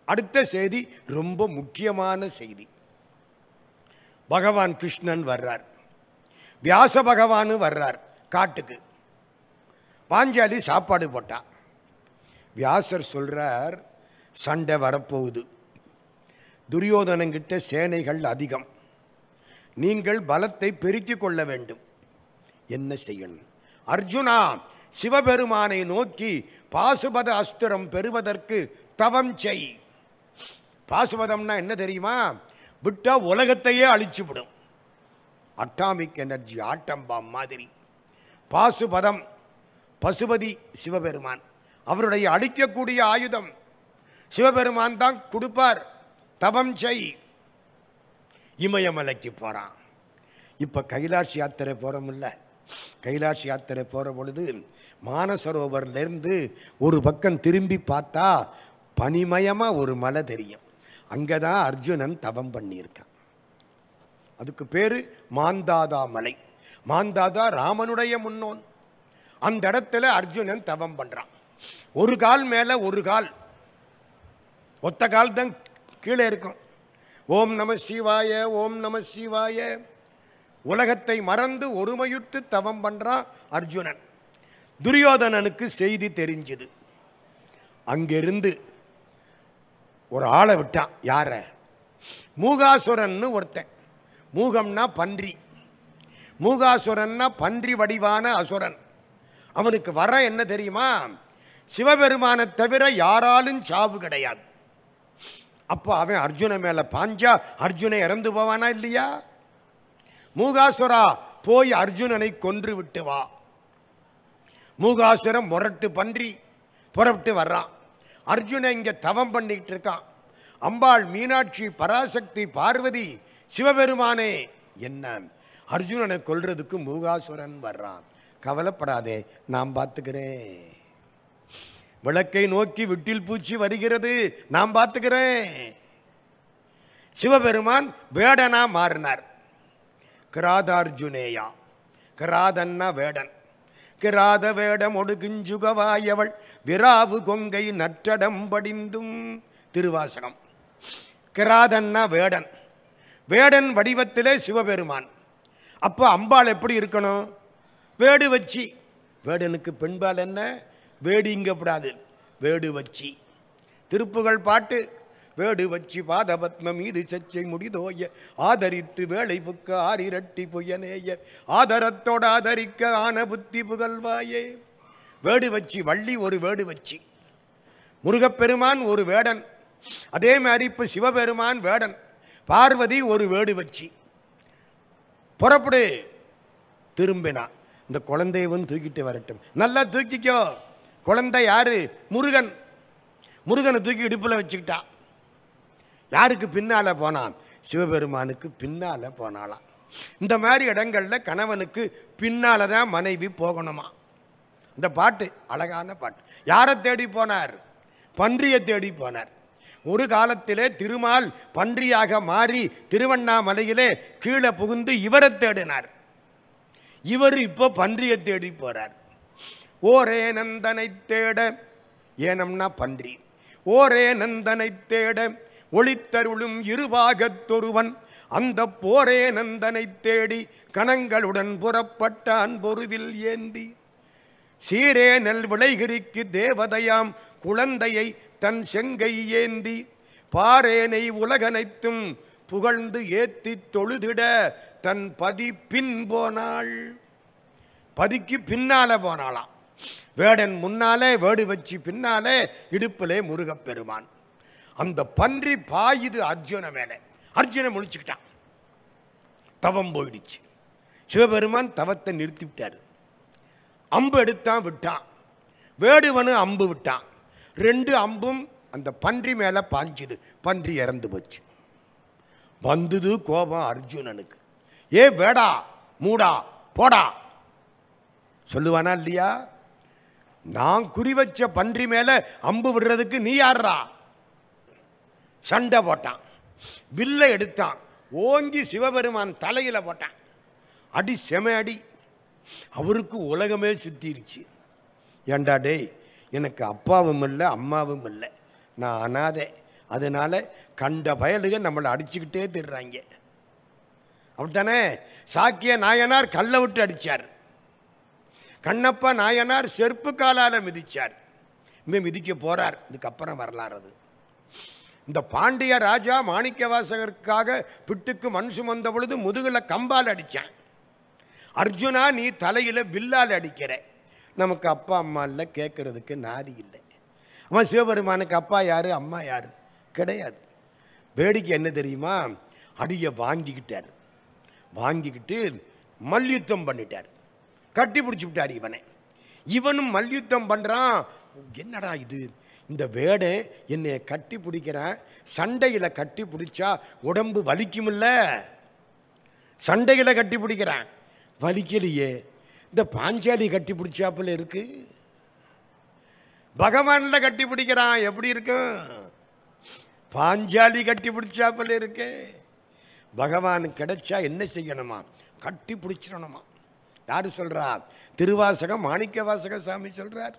அடுத்த செய்தி ரொம்ப முக்கியமான செய்தி பகவான் கிருஷ்ணன் வர்றார் வியாச பகவானு வர்றார் காட்டுக்கு பாஞ்சாலி சாப்பாடு போட்டா வியாசர் சொல்றார் சண்டை வரப்போகுது துரியோதனங்கிட்ட சேனைகள் அதிகம் நீங்கள் பலத்தை பெருக்கிக் கொள்ள வேண்டும் என்ன செய்யணும் அர்ஜுனா சிவபெருமானை நோக்கி பாசுபத அஸ்திரம் பெறுவதற்கு தவம் செய் பாசுபதம்னா என்ன தெரியுமா விட்டா உலகத்தையே அழிச்சு விடும் அட்டாமிக் எனர்ஜி ஆட்டம்பாம் மாதிரி பாசுபதம் பசுபதி சிவபெருமான் அவருடைய அழிக்கக்கூடிய ஆயுதம் சிவபெருமான் தான் கொடுப்பார் தவம் செய் இமயமலைக்கு போகிறான் இப்போ கைலாஷ் யாத்திரை போகிறோமில்ல கைலாஷ் யாத்திரை போகிற பொழுது மானசரோவர்லேருந்து ஒரு பக்கம் திரும்பி பார்த்தா பனிமயமாக ஒரு மலை தெரியும் அங்கே தான் அர்ஜுனன் தவம் பண்ணியிருக்கான் அதுக்கு பேர் மாந்தாதா மலை மாந்தாதா ராமனுடைய முன்னோன் அந்த இடத்துல அர்ஜுனன் தவம் பண்ணுறான் ஒரு கால் மேலே ஒரு கால் ஒத்த கால் தான் கீழே இருக்கும் ஓம் நம சிவாய ஓம் நம சிவாய உலகத்தை மறந்து ஒருமையுற்று தவம் பண்றான் அர்ஜுனன் துரியோதனனுக்கு செய்தி தெரிஞ்சுது அங்கிருந்து ஒரு ஆளை விட்டான் யார மூகாசுரன்னு ஒருத்தன் மூகம்னா பன்றி மூகாசுரன்னா பன்றி வடிவான அசுரன் அவனுக்கு வர என்ன தெரியுமா சிவபெருமானை தவிர யாராலும் சாவு கிடையாது அப்போ அவன் அர்ஜுன மேல பாஞ்சா அர்ஜுனை இறந்து போவானா இல்லையா மூகாசுரா போய் அர்ஜுனனை கொன்று விட்டு வா மூகாசுரம் முரட்டு பன்றி புறப்பட்டு வர்றான் அர்ஜுனன் இங்க தவம் பண்ணிட்டு இருக்கான் அம்பாள் மீனாட்சி பராசக்தி பார்வதி சிவபெருமானே என்ன அர்ஜுனனை கொல்றதுக்கு மூகாசுரன் வர்றான் கவலைப்படாதே நான் பார்த்துக்கிறேன் விளக்கை நோக்கி விட்டில் பூச்சி வருகிறது நான் பார்த்துக்கிறேன் சிவபெருமான் வேடனா மாறினார் கிராதார்ஜுனேயா கிராதன்னா வேடன் கிராத வேடம் ஒடுகுஞ்சுகவாயவள் விராவு கொங்கை நற்றடம் படிந்தும் திருவாசகம் கிராதன்னா வேடன் வேடன் வடிவத்திலே சிவபெருமான் அப்போ அம்பாள் எப்படி இருக்கணும் வேடு வச்சி வேடனுக்கு பெண்பால் என்ன வேடிங்கப்படாது வேடு வச்சி திருப்புகள் பாட்டு வேடு வச்சி பாதபத்ம மீது சச்சை முடிதோய ஆதரித்து வேலை புக்க ஆரிரட்டி புயனேய ஆதரத்தோட ஆதரிக்க ஆன புத்தி புகழ்வாயே வேடு வச்சி வள்ளி ஒரு வேடு வச்சி முருகப்பெருமான் ஒரு வேடன் அதே மாதிரி இப்போ சிவபெருமான் வேடன் பார்வதி ஒரு வேடு வச்சி புறப்படு திரும்பினான் இந்த குழந்தையவன் தூக்கிட்டு வரட்டும் நல்லா தூக்கிக்கோ குழந்தை யாரு முருகன் முருகனை தூக்கி இடுப்பில் வச்சுக்கிட்டா யாருக்கு பின்னால போனான் சிவபெருமானுக்கு பின்னால போனாளாம் இந்த மாதிரி இடங்கள்ல கணவனுக்கு பின்னால தான் மனைவி போகணுமா இந்த பாட்டு அழகான பாட்டு யாரை தேடி போனார் பன்றியை தேடி போனார் ஒரு காலத்திலே திருமால் பன்றியாக மாறி திருவண்ணாமலையிலே கீழே புகுந்து இவரை தேடினார் இவர் இப்போ பன்றியை தேடி போறார் ஓரே நந்தனை தேட ஏனம்னா பன்றி ஓரே நந்தனை தேட ஒளித்தருளும் இருபாகத்தொருவன் அந்த போரே நந்தனை தேடி கணங்களுடன் புறப்பட்டான் பொருவில் ஏந்தி சீரே நெல் விளைகிரிக்கு தேவதையாம் குழந்தையை தன் செங்கை ஏந்தி பாரேனை உலகனைத்தும் புகழ்ந்து ஏத்தி தொழுதிட தன் பதி பின் போனாள் பதிக்கு பின்னால போனாளாம் வேடன் முன்னாலே வேடு வச்சு பின்னாலே இடுப்பிலே முருகப்பெருமான் அந்த பன்றி பாயுது அர்ஜுன மேலே அர்ஜுனை முழிச்சுக்கிட்டான் தவம் போயிடுச்சு சிவபெருமான் தவத்தை நிறுத்தி விட்டார் அம்பு எடுத்தான் விட்டான் வேடுவனு அம்பு விட்டான் ரெண்டு அம்பும் அந்த பன்றி மேலே பாஞ்சுது பன்றி இறந்து போச்சு வந்தது கோபம் அர்ஜுனனுக்கு ஏ வேடா மூடா போடா சொல்லுவானா இல்லையா நான் குறி வச்ச பன்றி மேல அம்பு விடுறதுக்கு நீ யார்ரா சண்டை போட்டான் வில்லை எடுத்தான் ஓங்கி சிவபெருமான் தலையில போட்டான் அடி செம அடி அவருக்கு உலகமே சுத்திருச்சு ஏண்டா டேய் எனக்கு அப்பாவும் இல்லை அம்மாவும் இல்லை நான் அனாதை அதனால கண்ட பயலுக நம்மளை அடிச்சுக்கிட்டே திடுறாங்க அப்படித்தானே சாக்கிய நாயனார் கல்லை விட்டு அடிச்சார் கண்ணப்ப நாயனார் செருப்பு காலால மிதிச்சார் இனிமே மிதிக்க போறார் இதுக்கப்புறம் வரலாறு அது இந்த பாண்டிய ராஜா மாணிக்க வாசகருக்காக பிட்டுக்கு மண் சுமந்த பொழுது முதுகுல கம்பால் அடிச்சான் அர்ஜுனா நீ தலையில வில்லால் அடிக்கிற நமக்கு அப்பா அம்மா இல்லை கேட்கறதுக்கு நாதி இல்லை அவன் சிவபெருமானுக்கு அப்பா யாரு அம்மா யாரு கிடையாது வேடிக்கை என்ன தெரியுமா அடியை வாங்கிக்கிட்டார் வாங்கிக்கிட்டு மல்யுத்தம் பண்ணிட்டார் கட்டி பிடிச்சி விட்டார் இவனை இவனும் மல்யுத்தம் பண்ணுறான் என்னடா இது இந்த வேடை என்னை கட்டி பிடிக்கிறான் சண்டையில் கட்டி பிடிச்சா உடம்பு வலிக்குமில்ல சண்டையில் கட்டி பிடிக்கிறான் வலிக்கலையே இந்த பாஞ்சாலி கட்டி பிடிச்சாப்புல இருக்கு பகவான்ல கட்டி பிடிக்கிறான் எப்படி இருக்கும் பாஞ்சாலி கட்டி பிடிச்சாப்புல இருக்கு பகவான் கிடைச்சா என்ன செய்யணுமா கட்டி பிடிச்சிடணுமா யாரு சொல்றா திருவாசகம் மாணிக்க வாசக சாமி சொல்றார்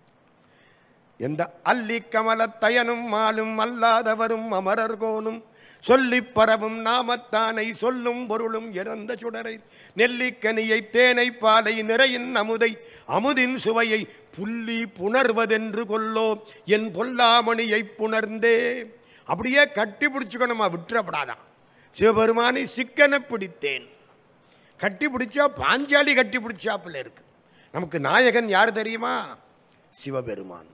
எந்த அல்லி கமலத்தயனும் மாலும் அல்லாதவரும் அமரர்கோனும் சொல்லிப் பரவும் நாமத்தானை சொல்லும் பொருளும் இறந்த சுடரை நெல்லிக்கனியை தேனை பாலை நிறையின் அமுதை அமுதின் சுவையை புள்ளி புணர்வதென்று கொல்லோ என் பொல்லாமணியை புணர்ந்தே அப்படியே கட்டி பிடிச்சுக்கணுமா விட்டுறப்படாதான் சிவபெருமானை சிக்கன பிடித்தேன் கட்டி பிடிச்சா பாஞ்சாலி கட்டி பிடிச்சாப்புல இருக்கு நமக்கு நாயகன் யார் தெரியுமா சிவபெருமான்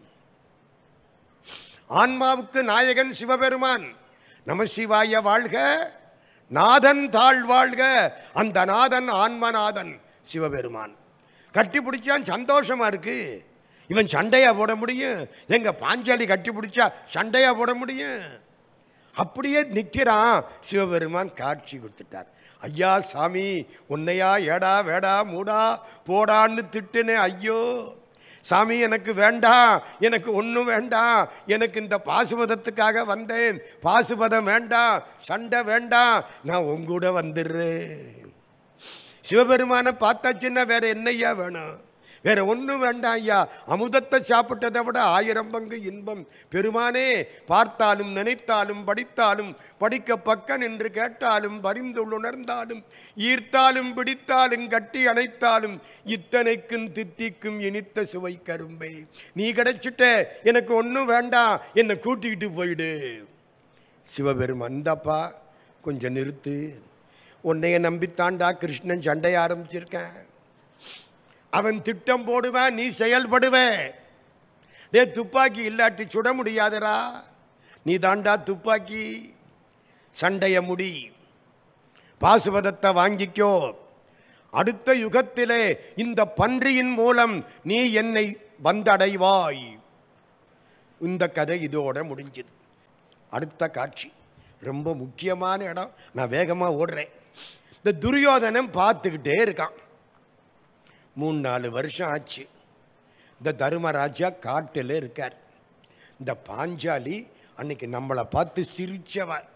ஆன்மாவுக்கு நாயகன் சிவபெருமான் நம சிவாய வாழ்க நாதன் தாழ் வாழ்க அந்த நாதன் ஆன்மநாதன் சிவபெருமான் கட்டி பிடிச்சான் சந்தோஷமா இருக்கு இவன் சண்டையா போட முடியும் எங்க பாஞ்சாலி கட்டி பிடிச்சா சண்டையா போட முடியும் அப்படியே நிற்கிறான் சிவபெருமான் காட்சி கொடுத்துட்டார் ஐயா சாமி உன்னையா ஏடா வேடா மூடா போடான்னு திட்டுனே ஐயோ சாமி எனக்கு வேண்டாம் எனக்கு ஒன்றும் வேண்டாம் எனக்கு இந்த பாசுபதத்துக்காக வந்தேன் பாசுபதம் வேண்டாம் சண்டை வேண்டாம் நான் உங்கூட வந்துடுறேன் சிவபெருமானை பார்த்தாச்சுன்னா வேற என்னய்யா வேணும் வேற ஒன்றும் வேண்டாம் ஐயா அமுதத்தை சாப்பிட்டதை விட ஆயிரம் பங்கு இன்பம் பெருமானே பார்த்தாலும் நினைத்தாலும் படித்தாலும் படிக்க பக்க நின்று கேட்டாலும் பரிந்துணர்ந்தாலும் ஈர்த்தாலும் பிடித்தாலும் கட்டி அணைத்தாலும் இத்தனைக்கும் தித்திக்கும் இனித்த சுவை கரும்பை நீ கிடைச்சிட்ட எனக்கு ஒன்றும் வேண்டாம் என்னை கூட்டிக்கிட்டு போயிடு சிவபெருமான் இந்தாப்பா கொஞ்சம் நிறுத்து உன்னைய நம்பித்தாண்டா கிருஷ்ணன் சண்டைய ஆரம்பிச்சிருக்கேன் அவன் திட்டம் போடுவான் நீ செயல்படுவ டே துப்பாக்கி இல்லாட்டி சுட முடியாதரா நீ தாண்டா துப்பாக்கி சண்டைய முடி பாசுபதத்தை வாங்கிக்கோ அடுத்த யுகத்திலே இந்த பன்றியின் மூலம் நீ என்னை வந்தடைவாய் இந்த கதை இதோட முடிஞ்சது அடுத்த காட்சி ரொம்ப முக்கியமான இடம் நான் வேகமாக ஓடுறேன் இந்த துரியோதனன் பார்த்துக்கிட்டே இருக்கான் மூணு நாலு வருஷம் ஆச்சு இந்த தர்மராஜா காட்டில் இருக்கார் இந்த பாஞ்சாலி அன்னைக்கு நம்மளை பார்த்து சிரிச்சவர்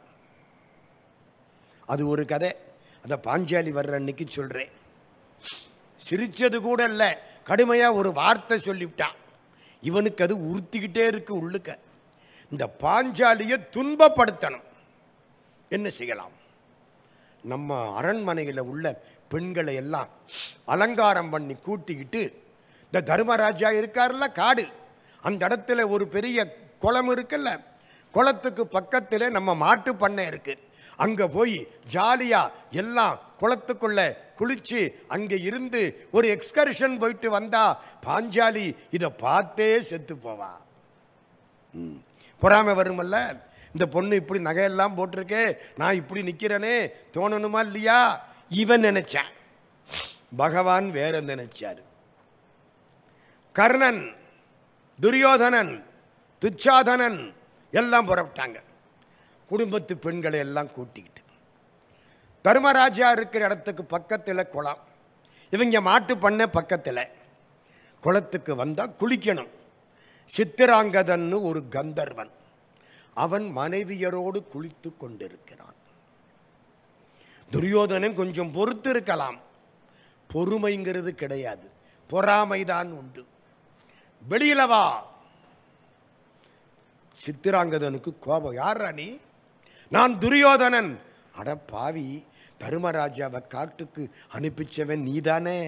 அது ஒரு கதை அந்த பாஞ்சாலி வர்ற அன்னைக்கு சொல்கிறேன் சிரிச்சது கூட இல்லை கடுமையாக ஒரு வார்த்தை சொல்லிவிட்டான் இவனுக்கு அது உறுத்திக்கிட்டே இருக்கு உள்ளுக்க இந்த பாஞ்சாலியை துன்பப்படுத்தணும் என்ன செய்யலாம் நம்ம அரண்மனையில் உள்ள பெண்களை எல்லாம் அலங்காரம் பண்ணி கூட்டிக்கிட்டு இந்த தர்மராஜா இருக்கார்ல காடு அந்த இடத்துல ஒரு பெரிய குளம் இருக்குல்ல குளத்துக்கு பக்கத்தில் நம்ம மாட்டு பண்ணை இருக்கு அங்கே போய் ஜாலியாக எல்லாம் குளத்துக்குள்ள குளிச்சு அங்கே இருந்து ஒரு எக்ஸ்கர்ஷன் போயிட்டு வந்தா பாஞ்சாலி இதை பார்த்தே செத்து போவா ம். பொறாமை வருமல்ல இந்த பொண்ணு இப்படி நகையெல்லாம் போட்டிருக்கே நான் இப்படி நிற்கிறேனே தோணணுமா இல்லையா இவன் நினைச்சான் பகவான் வேற நினைச்சாரு கர்ணன் துரியோதனன் துச்சாதனன் எல்லாம் புறப்பட்டாங்க குடும்பத்து பெண்களை எல்லாம் கூட்டிக்கிட்டு தர்மராஜா இருக்கிற இடத்துக்கு பக்கத்தில் குளம் இவங்க மாட்டு பண்ண பக்கத்தில் குளத்துக்கு வந்தால் குளிக்கணும் சித்திராங்கதன்னு ஒரு கந்தர்வன் அவன் மனைவியரோடு குளித்து கொண்டிருக்கிறான் துரியோதனன் கொஞ்சம் பொறுத்து இருக்கலாம் பொறுமைங்கிறது கிடையாது பொறாமைதான் உண்டு வெளியில வா சித்திராங்கதனுக்கு கோபம் யாரா நீ நான் துரியோதனன் அட பாவி தர்மராஜாவை காட்டுக்கு அனுப்பிச்சவன் நீதானே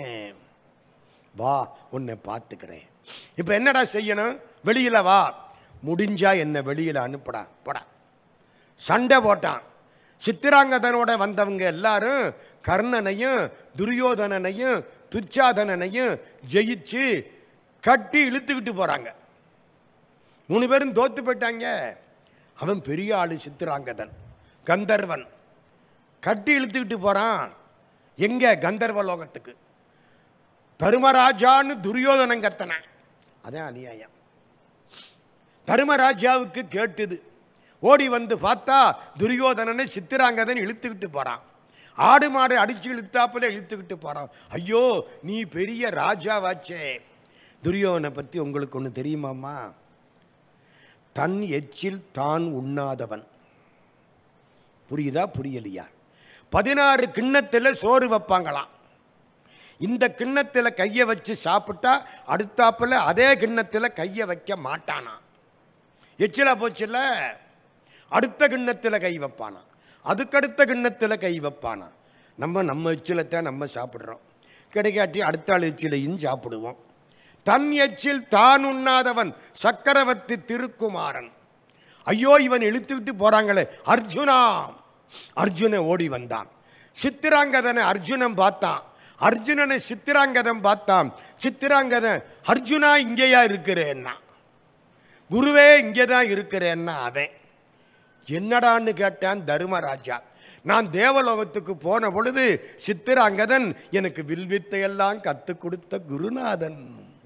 வா உன்னை பார்த்துக்கிறேன் இப்போ என்னடா செய்யணும் வெளியில வா முடிஞ்சா என்னை வெளியில அனுப்புடா போடா சண்டை போட்டான் சித்திராங்கதனோட வந்தவங்க எல்லாரும் கர்ணனையும் துரியோதனனையும் துச்சாதனனையும் ஜெயிச்சு கட்டி இழுத்துக்கிட்டு போறாங்க மூணு பேரும் தோத்து போயிட்டாங்க அவன் பெரிய ஆளு சித்திராங்கதன் கந்தர்வன் கட்டி இழுத்துக்கிட்டு போறான் எங்க கந்தர்வ லோகத்துக்கு தர்மராஜான்னு துரியோதனன் கத்தன அதான் அநியாயம் தர்மராஜாவுக்கு கேட்டுது ஓடி வந்து பார்த்தா துரியோதனனை சித்திராங்கதன் இழுத்துக்கிட்டு போறான் ஆடு மாடு அடிச்சு இழுத்தாப்புல இழுத்துக்கிட்டு போறான் ஐயோ நீ பெரிய ராஜாவாச்சே துரியோதனை பத்தி உங்களுக்கு ஒன்று தெரியுமாம்மா தன் எச்சில் தான் உண்ணாதவன் புரியுதா புரியலையா பதினாறு கிண்ணத்தில் சோறு வைப்பாங்களாம் இந்த கிண்ணத்தில் கையை வச்சு சாப்பிட்டா அடுத்தாப்புல அதே கிண்ணத்தில் கையை வைக்க மாட்டானா எச்சிலா போச்சுல்ல அடுத்த கிண்ணத்தில் கை வைப்பானா அதுக்கடுத்த கிண்ணத்தில் கை வைப்பானா நம்ம நம்ம எச்சிலத்தை நம்ம சாப்பிட்றோம் கிடைக்காட்டி அடுத்த ஆள் எச்சிலையும் சாப்பிடுவோம் தன் எச்சில் தான் உண்ணாதவன் சக்கரவர்த்தி திருக்குமாரன் ஐயோ இவன் இழுத்துக்கிட்டு போறாங்களே அர்ஜுனா அர்ஜுனன் ஓடி வந்தான் சித்திராங்கதனை அர்ஜுனன் பார்த்தான் அர்ஜுனனை சித்திராங்கதன் பார்த்தான் சித்திராங்கதன் அர்ஜுனா இங்கேயா இருக்கிறேன்னா குருவே இங்கே தான் இருக்கிறேன்னா அவன் என்னடான்னு கேட்டான் தர்மராஜா நான் தேவலோகத்துக்கு போன பொழுது சித்திராங்கதன் எனக்கு வில்வித்தையெல்லாம் கற்றுக் கொடுத்த குருநாதன்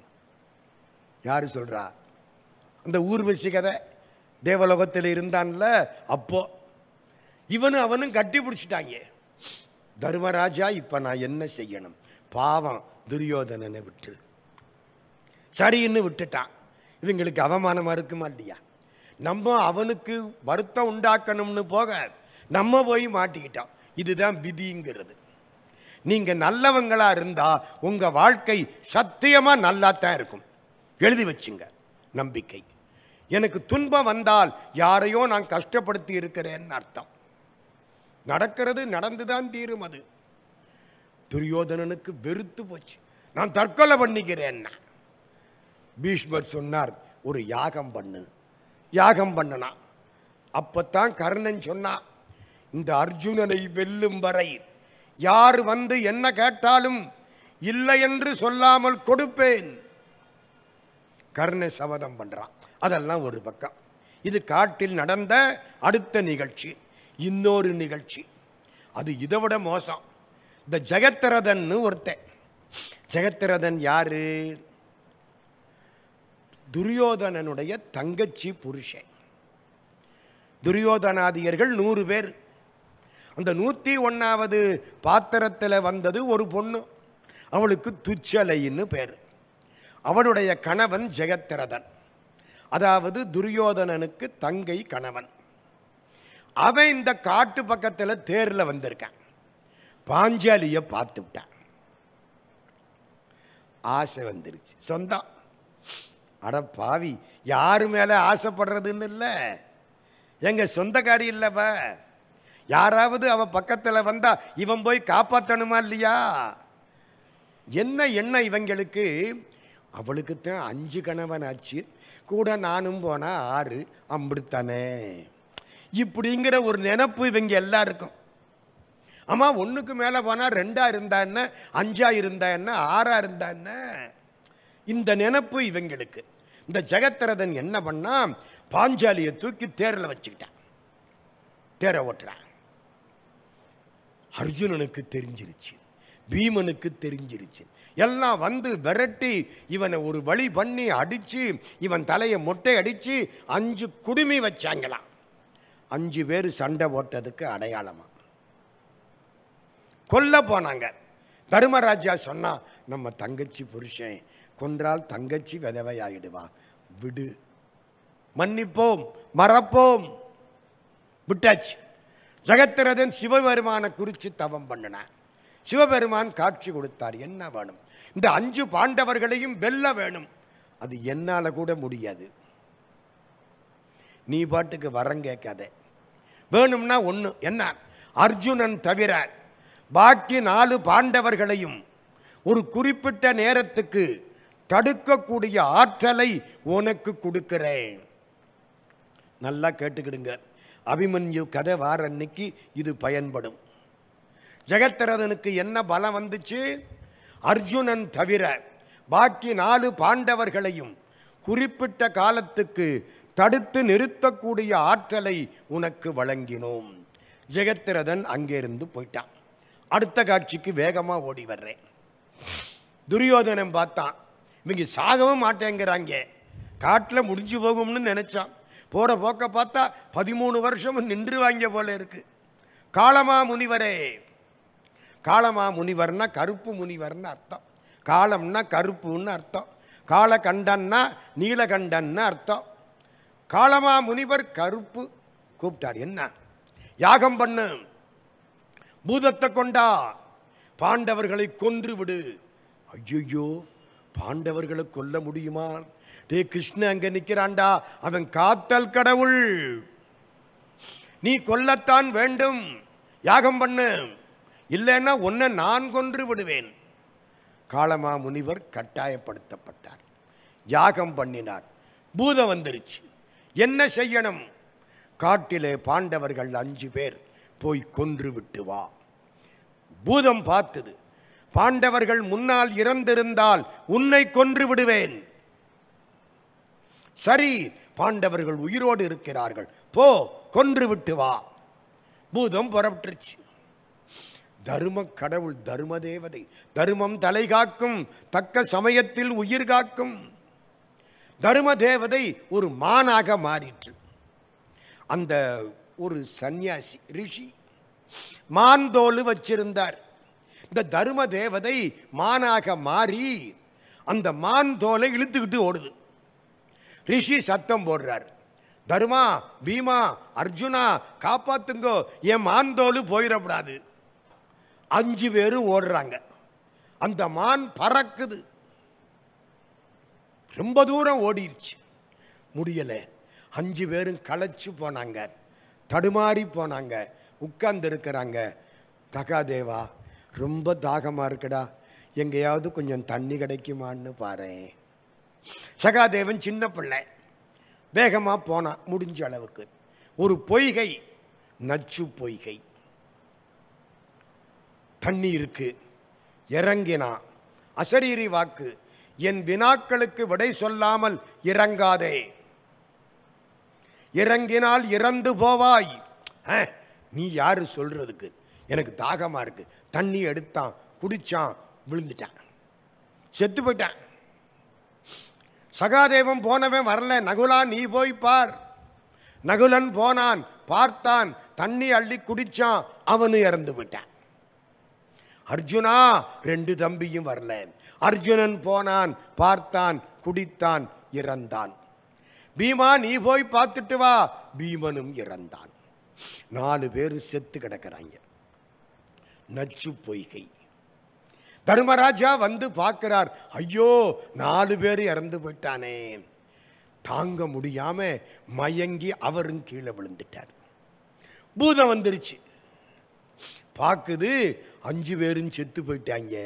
யாரு சொல்றா அந்த ஊர்வசி கதை தேவலோகத்தில் இருந்தான்ல அப்போ இவனும் அவனும் கட்டி பிடிச்சிட்டாங்க தர்மராஜா இப்ப நான் என்ன செய்யணும் பாவம் துரியோதனனை விட்டுரு சரின்னு விட்டுட்டான் இவங்களுக்கு அவமானமா இருக்குமா இல்லையா நம்ம அவனுக்கு வருத்தம் உண்டாக்கணும்னு போக நம்ம போய் மாட்டிக்கிட்டோம் இதுதான் விதிங்கிறது நீங்க நல்லவங்களா இருந்தா உங்க வாழ்க்கை சத்தியமா நல்லா தான் இருக்கும் எழுதி வச்சுங்க நம்பிக்கை எனக்கு துன்பம் வந்தால் யாரையோ நான் கஷ்டப்படுத்தி இருக்கிறேன்னு அர்த்தம் நடக்கிறது நடந்துதான் தீரும் அது துரியோதனனுக்கு வெறுத்து போச்சு நான் தற்கொலை பண்ணிக்கிறேன்னா பீஷ்மர் சொன்னார் ஒரு யாகம் பண்ணு யாகம் பண்ணனா அப்பத்தான் கர்ணன் சொன்னான் இந்த அர்ஜுனனை வெல்லும் வரை யார் வந்து என்ன கேட்டாலும் இல்லை என்று சொல்லாமல் கொடுப்பேன் கர்ண சபதம் பண்றான் அதெல்லாம் ஒரு பக்கம் இது காட்டில் நடந்த அடுத்த நிகழ்ச்சி இன்னொரு நிகழ்ச்சி அது இதை விட மோசம் இந்த ஜெகத்ரதன் ஒருத்தன் ஜெகத்ரதன் யாரு துரியோதனனுடைய தங்கச்சி புருஷன் துரியோதனாதியர்கள் நூறு பேர் அந்த நூற்றி ஒன்றாவது பாத்திரத்தில் வந்தது ஒரு பொண்ணு அவளுக்கு துச்சலைன்னு பேர் அவளுடைய கணவன் ஜெகத்ரதன் அதாவது துரியோதனனுக்கு தங்கை கணவன் அவன் இந்த காட்டு பக்கத்தில் தேரில் வந்திருக்கான் பாஞ்சாலியை பார்த்து விட்டான் ஆசை வந்துருச்சு சொந்தம் அட பாவி யாரு மேலே ஆசைப்படுறதுன்னு இல்லை எங்க சொந்தக்காரி இல்லவ யாராவது அவ பக்கத்தில் வந்தா இவன் போய் காப்பாற்றணுமா இல்லையா என்ன என்ன இவங்களுக்கு அவளுக்கு தான் அஞ்சு கணவன் ஆச்சு கூட நானும் போனா ஆறு அம்பிடுத்தானே இப்படிங்கிற ஒரு நினப்பு இவங்க எல்லாருக்கும் ஆமா ஒண்ணுக்கு மேல போனா ரெண்டா இருந்தா என்ன அஞ்சா இருந்தா என்ன ஆறா இருந்தா என்ன இந்த நினப்பு இவங்களுக்கு இந்த ஜெகத்ரதன் என்ன பண்ணா பாஞ்சாலியை தூக்கி தேரில் வச்சுக்கிட்டான் தேரை ஓட்டுறான் அர்ஜுனனுக்கு தெரிஞ்சிருச்சு பீமனுக்கு தெரிஞ்சிருச்சு எல்லாம் வந்து விரட்டி இவனை ஒரு வழி பண்ணி அடிச்சு இவன் தலையை மொட்டை அடிச்சு அஞ்சு குடுமி வச்சாங்களாம் அஞ்சு பேர் சண்டை போட்டதுக்கு அடையாளமா கொல்ல போனாங்க தர்மராஜா சொன்னா நம்ம தங்கச்சி புருஷன் கொன்றால் தங்கச்சி விதவையாயிடுவா விடு மன்னிப்போம் மறப்போம் விட்டாச்சு ஜெகத்திரதன் சிவபெருமானை குறித்து தவம் பண்ணினான் சிவபெருமான் காட்சி கொடுத்தார் என்ன வேணும் இந்த அஞ்சு பாண்டவர்களையும் வெல்ல வேணும் அது என்னால கூட முடியாது நீ பாட்டுக்கு வரம் கேட்காத வேணும்னா ஒன்று என்ன அர்ஜுனன் தவிர பாக்கி நாலு பாண்டவர்களையும் ஒரு குறிப்பிட்ட நேரத்துக்கு தடுக்கக்கூடிய ஆற்றலை உனக்கு கொடுக்கிறேன் நல்லா கேட்டுக்கிடுங்க அபிமன்யு கதை வார அன்னைக்கு இது பயன்படும் ஜெகத்ரதனுக்கு என்ன பலம் வந்துச்சு அர்ஜுனன் தவிர பாக்கி நாலு பாண்டவர்களையும் குறிப்பிட்ட காலத்துக்கு தடுத்து நிறுத்தக்கூடிய ஆற்றலை உனக்கு வழங்கினோம் ஜெகத்ரதன் அங்கிருந்து போயிட்டான் அடுத்த காட்சிக்கு வேகமா ஓடி வர்றேன் துரியோதனன் பார்த்தான் இவங்க சாகவும் மாட்டேங்கிறாங்க காட்டில் முடிஞ்சு போகும்னு நினைச்சான் போற போக்க பார்த்தா பதிமூணு வருஷமும் நின்றுவாங்க போல இருக்கு காளமா முனிவரே காளமா முனிவர்னா கருப்பு முனிவர்னு அர்த்தம் காளம்னா கருப்புன்னு அர்த்தம் காலகண்டன்னா நீலகண்டன்னு அர்த்தம் காளமா முனிவர் கருப்பு கூப்பிட்டார் என்ன யாகம் பண்ணு பூதத்தை கொண்டா பாண்டவர்களை கொன்று விடு ஐயோ பாண்டவர்களை கொல்ல முடியுமா டே கிருஷ்ண அங்க நிக்கிறான்டா அவன் காத்தல் கடவுள் நீ கொல்லத்தான் வேண்டும் யாகம் பண்ணு இல்லைன்னா உன்னை நான் கொன்று விடுவேன் காளமா முனிவர் கட்டாயப்படுத்தப்பட்டார் யாகம் பண்ணினார் பூதம் வந்துருச்சு என்ன செய்யணும் காட்டிலே பாண்டவர்கள் அஞ்சு பேர் போய் கொன்று விட்டு வா பூதம் பார்த்தது பாண்டவர்கள் முன்னால் இறந்திருந்தால் உன்னை கொன்று விடுவேன் சரி பாண்டவர்கள் உயிரோடு இருக்கிறார்கள் போ கொன்று விட்டு வா பூதம் புறப்பட்டுருச்சு தர்ம கடவுள் தர்ம தேவதை தர்மம் தலை காக்கும் தக்க சமயத்தில் உயிர் காக்கும் தர்ம தேவதை ஒரு மானாக மாறிற்று அந்த ஒரு சந்நியாசி ரிஷி மான்தோல் வச்சிருந்தார் இந்த தர்ம தேவதை மானாக மாறி அந்த மான் தோலை இழுத்துக்கிட்டு ஓடுது ரிஷி சத்தம் போடுறார் தர்மா பீமா அர்ஜுனா காப்பாத்துங்கோ என் மான்தோல் போயிடக்கூடாது அஞ்சு பேரும் ஓடுறாங்க அந்த மான் பறக்குது ரொம்ப தூரம் ஓடிருச்சு முடியலை அஞ்சு பேரும் களைச்சு போனாங்க தடுமாறி போனாங்க உட்கார்ந்து இருக்கிறாங்க தகாதேவா ரொம்ப தாகமாக இருக்குடா எங்கேயாவது கொஞ்சம் தண்ணி கிடைக்குமான்னு பாரேன் சகாதேவன் சின்ன பிள்ளை வேகமாக போனான் முடிஞ்ச அளவுக்கு ஒரு பொய்கை நச்சு பொய்கை தண்ணி இருக்கு இறங்கினான் அசரீரி வாக்கு என் வினாக்களுக்கு விடை சொல்லாமல் இறங்காதே இறங்கினால் இறந்து போவாய் ஆ, நீ யாரு சொல்றதுக்கு எனக்கு தாகமா இருக்கு தண்ணி எடுத்தான் குடிச்சான் விழுந்துட்டான் செத்து போயிட்டான் சகாதேவன் போனவன் வரல நகுலா நீ போய் பார் நகுலன் போனான் பார்த்தான் தண்ணி அள்ளி குடிச்சான் அவனு இறந்து விட்டான் அர்ஜுனா ரெண்டு தம்பியும் வரல அர்ஜுனன் போனான் பார்த்தான் குடித்தான் இறந்தான் பீமா நீ போய் பார்த்துட்டு வா பீமனும் இறந்தான் நாலு பேர் செத்து கிடக்கிறாங்க நச்சு பொய்கை தர்மராஜா வந்து பார்க்கிறார் ஐயோ நாலு பேர் இறந்து போயிட்டானே தாங்க முடியாம மயங்கி அவரும் கீழே விழுந்துட்டார் பூதம் வந்துருச்சு பார்க்குது அஞ்சு பேரும் செத்து போயிட்டாங்க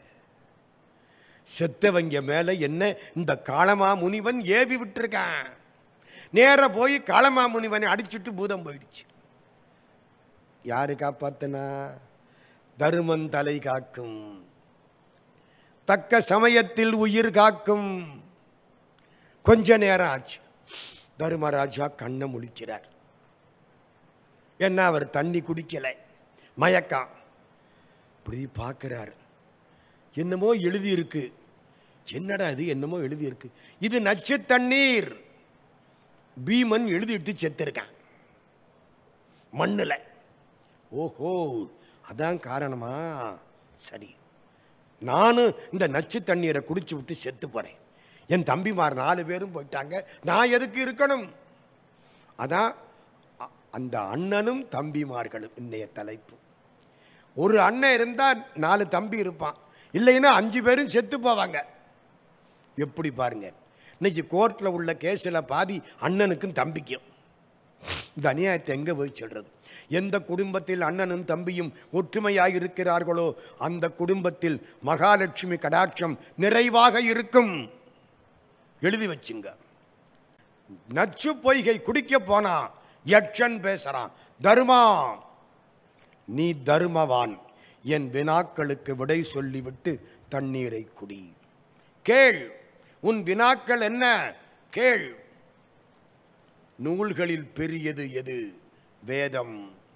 செத்தவங்க மேல என்ன இந்த காளமா முனிவன் ஏவி விட்டுருக்கான் நேர போய் காளமா முனிவனை அடிச்சுட்டு பூதம் போயிடுச்சு யாரு காப்பாத்தனா தருமன் தலை காக்கும் தக்க சமயத்தில் உயிர் காக்கும் கொஞ்ச நேரம் ஆச்சு தர்மராஜா கண்ணை முழிக்கிறார் என்ன அவர் தண்ணி குடிக்கலை மயக்கம் இப்படி பார்க்கிறார் என்னமோ எழுதியிருக்கு என்னடா இது என்னமோ எழுதியிருக்கு இது நச்சு தண்ணீர் பீமன் எழுதிட்டு செத்திருக்கான் மண்ணில் ஓஹோ அதான் காரணமா சரி நானும் இந்த நச்சு தண்ணீரை குடிச்சு விட்டு செத்து போறேன் என் தம்பிமார் நாலு பேரும் போயிட்டாங்க நான் எதுக்கு இருக்கணும் அதான் அ- அந்த அண்ணனும் தம்பிமார்களும் இன்றைய தலைப்பு ஒரு அண்ணன் இருந்தால் நாலு தம்பி இருப்பான் இல்லைன்னா அஞ்சு பேரும் செத்து போவாங்க எப்படி பாருங்க இன்னைக்கு கோர்ட்டில் உள்ள கேஸில் பாதி அண்ணனுக்கும் தம்பிக்கும் இந்த அநியாயத்தை எங்கே போய் சொல்றது எந்த குடும்பத்தில் அண்ணனும் தம்பியும் ஒற்றுமையாக இருக்கிறார்களோ அந்த குடும்பத்தில் மகாலட்சுமி கடாட்சம் நிறைவாக இருக்கும் எழுதி வச்சுங்க நச்சு பொய்கை குடிக்க போனா யக்ஷன் பேசுறான் தர்மா நீ தர்மவான் என் வினாக்களுக்கு விடை சொல்லிவிட்டு தண்ணீரை குடி கேள் உன் வினாக்கள் என்ன கேள் நூல்களில் பெரியது எது வேதம்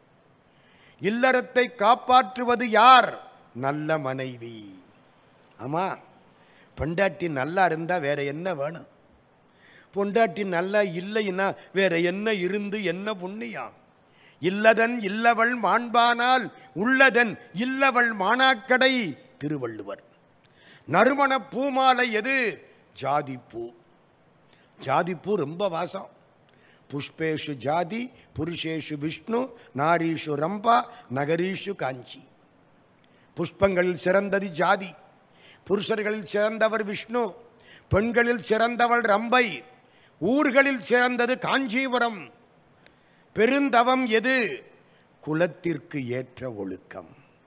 இல்லறத்தை காப்பாற்றுவது யார் நல்ல மனைவி ஆமா பொண்டாட்டி நல்லா இருந்தா வேற என்ன வேணும் பொண்டாட்டி நல்லா இல்லைன்னா வேற என்ன இருந்து என்ன புண்ணியம் இல்லதன் இல்லவள் மாண்பானால் உள்ளதன் இல்லவள் மானாக்கடை திருவள்ளுவர் நறுமண பூமாலை எது ஜாதிப்பூ ஜாதிப்பூ ரொம்ப வாசம் புஷ்பேஷு ஜாதி புருஷேஷு விஷ்ணு நாரீஷு ரம்பா நகரீஷு காஞ்சி புஷ்பங்களில் சிறந்தது ஜாதி புருஷர்களில் சிறந்தவர் விஷ்ணு பெண்களில் சிறந்தவள் ரம்பை ஊர்களில் சிறந்தது காஞ்சிபுரம் பெருந்தவம் எது குலத்திற்கு ஏற்ற ஒழுக்கம்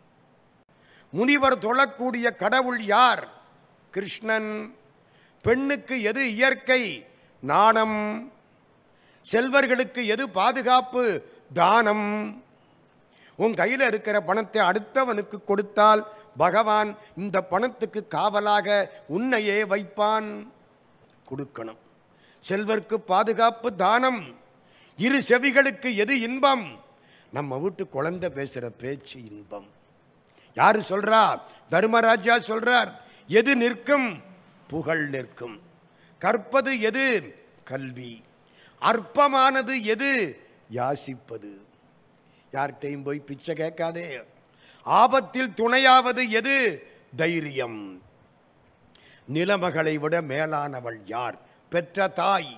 முனிவர் தொழக்கூடிய கடவுள் யார் கிருஷ்ணன் பெண்ணுக்கு எது இயற்கை நாணம் செல்வர்களுக்கு எது பாதுகாப்பு தானம் உன் கையில் இருக்கிற பணத்தை அடுத்தவனுக்கு கொடுத்தால் பகவான் இந்த பணத்துக்கு காவலாக உன்னையே வைப்பான் கொடுக்கணும் செல்வர்க்கு பாதுகாப்பு தானம் இரு செவிகளுக்கு எது இன்பம் நம்ம வீட்டு குழந்தை பேசுற பேச்சு இன்பம் யாரு சொல்றா தர்மராஜா சொல்றார் எது நிற்கும் புகழ் நிற்கும் கற்பது எது கல்வி அற்பமானது எது யாசிப்பது யார்கிட்டையும் போய் பிச்சை கேட்காதே ஆபத்தில் துணையாவது எது தைரியம் நிலமகளை விட மேலானவள் யார் பெற்ற தாய்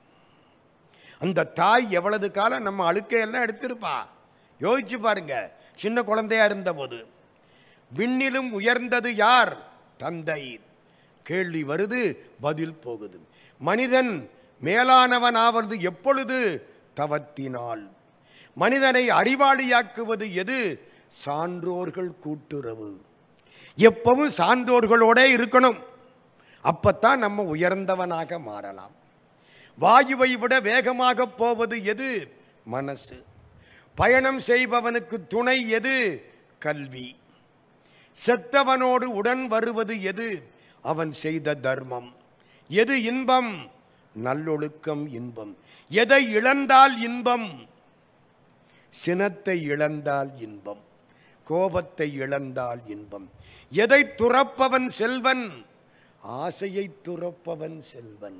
அந்த தாய் எவ்வளவு காலம் நம்ம அழுக்கையெல்லாம் எடுத்திருப்பா யோசிச்சு பாருங்க சின்ன குழந்தையா இருந்தபோது விண்ணிலும் உயர்ந்தது யார் தந்தை கேள்வி வருது பதில் போகுது மனிதன் மேலானவன் ஆவது எப்பொழுது தவத்தினால் மனிதனை அறிவாளியாக்குவது எது சான்றோர்கள் கூட்டுறவு எப்பவும் சான்றோர்களோட இருக்கணும் அப்பத்தான் நம்ம உயர்ந்தவனாக மாறலாம் வாயுவை விட வேகமாக போவது எது மனசு பயணம் செய்பவனுக்கு துணை எது கல்வி செத்தவனோடு உடன் வருவது எது அவன் செய்த தர்மம் எது இன்பம் நல்லொழுக்கம் இன்பம் எதை இழந்தால் இன்பம் சினத்தை இழந்தால் இன்பம் கோபத்தை இழந்தால் இன்பம் எதை துறப்பவன் செல்வன் ஆசையை துறப்பவன் செல்வன்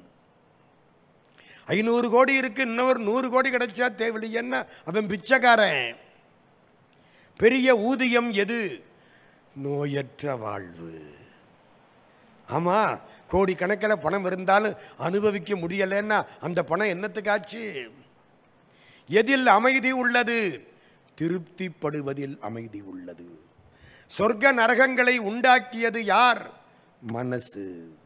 ஐநூறு கோடி இருக்கு இன்னொரு நூறு கோடி கிடைச்சா தேவையில்லைன்னா அவன் பிச்சைக்காரன் பெரிய ஊதியம் எது நோயற்ற வாழ்வு ஆமா கோடி கணக்கில் பணம் இருந்தாலும் அனுபவிக்க முடியலைன்னா அந்த பணம் என்னத்துக்காச்சு எதில் அமைதி உள்ளது திருப்திப்படுவதில் அமைதி உள்ளது சொர்க்க நரகங்களை உண்டாக்கியது யார் மனசு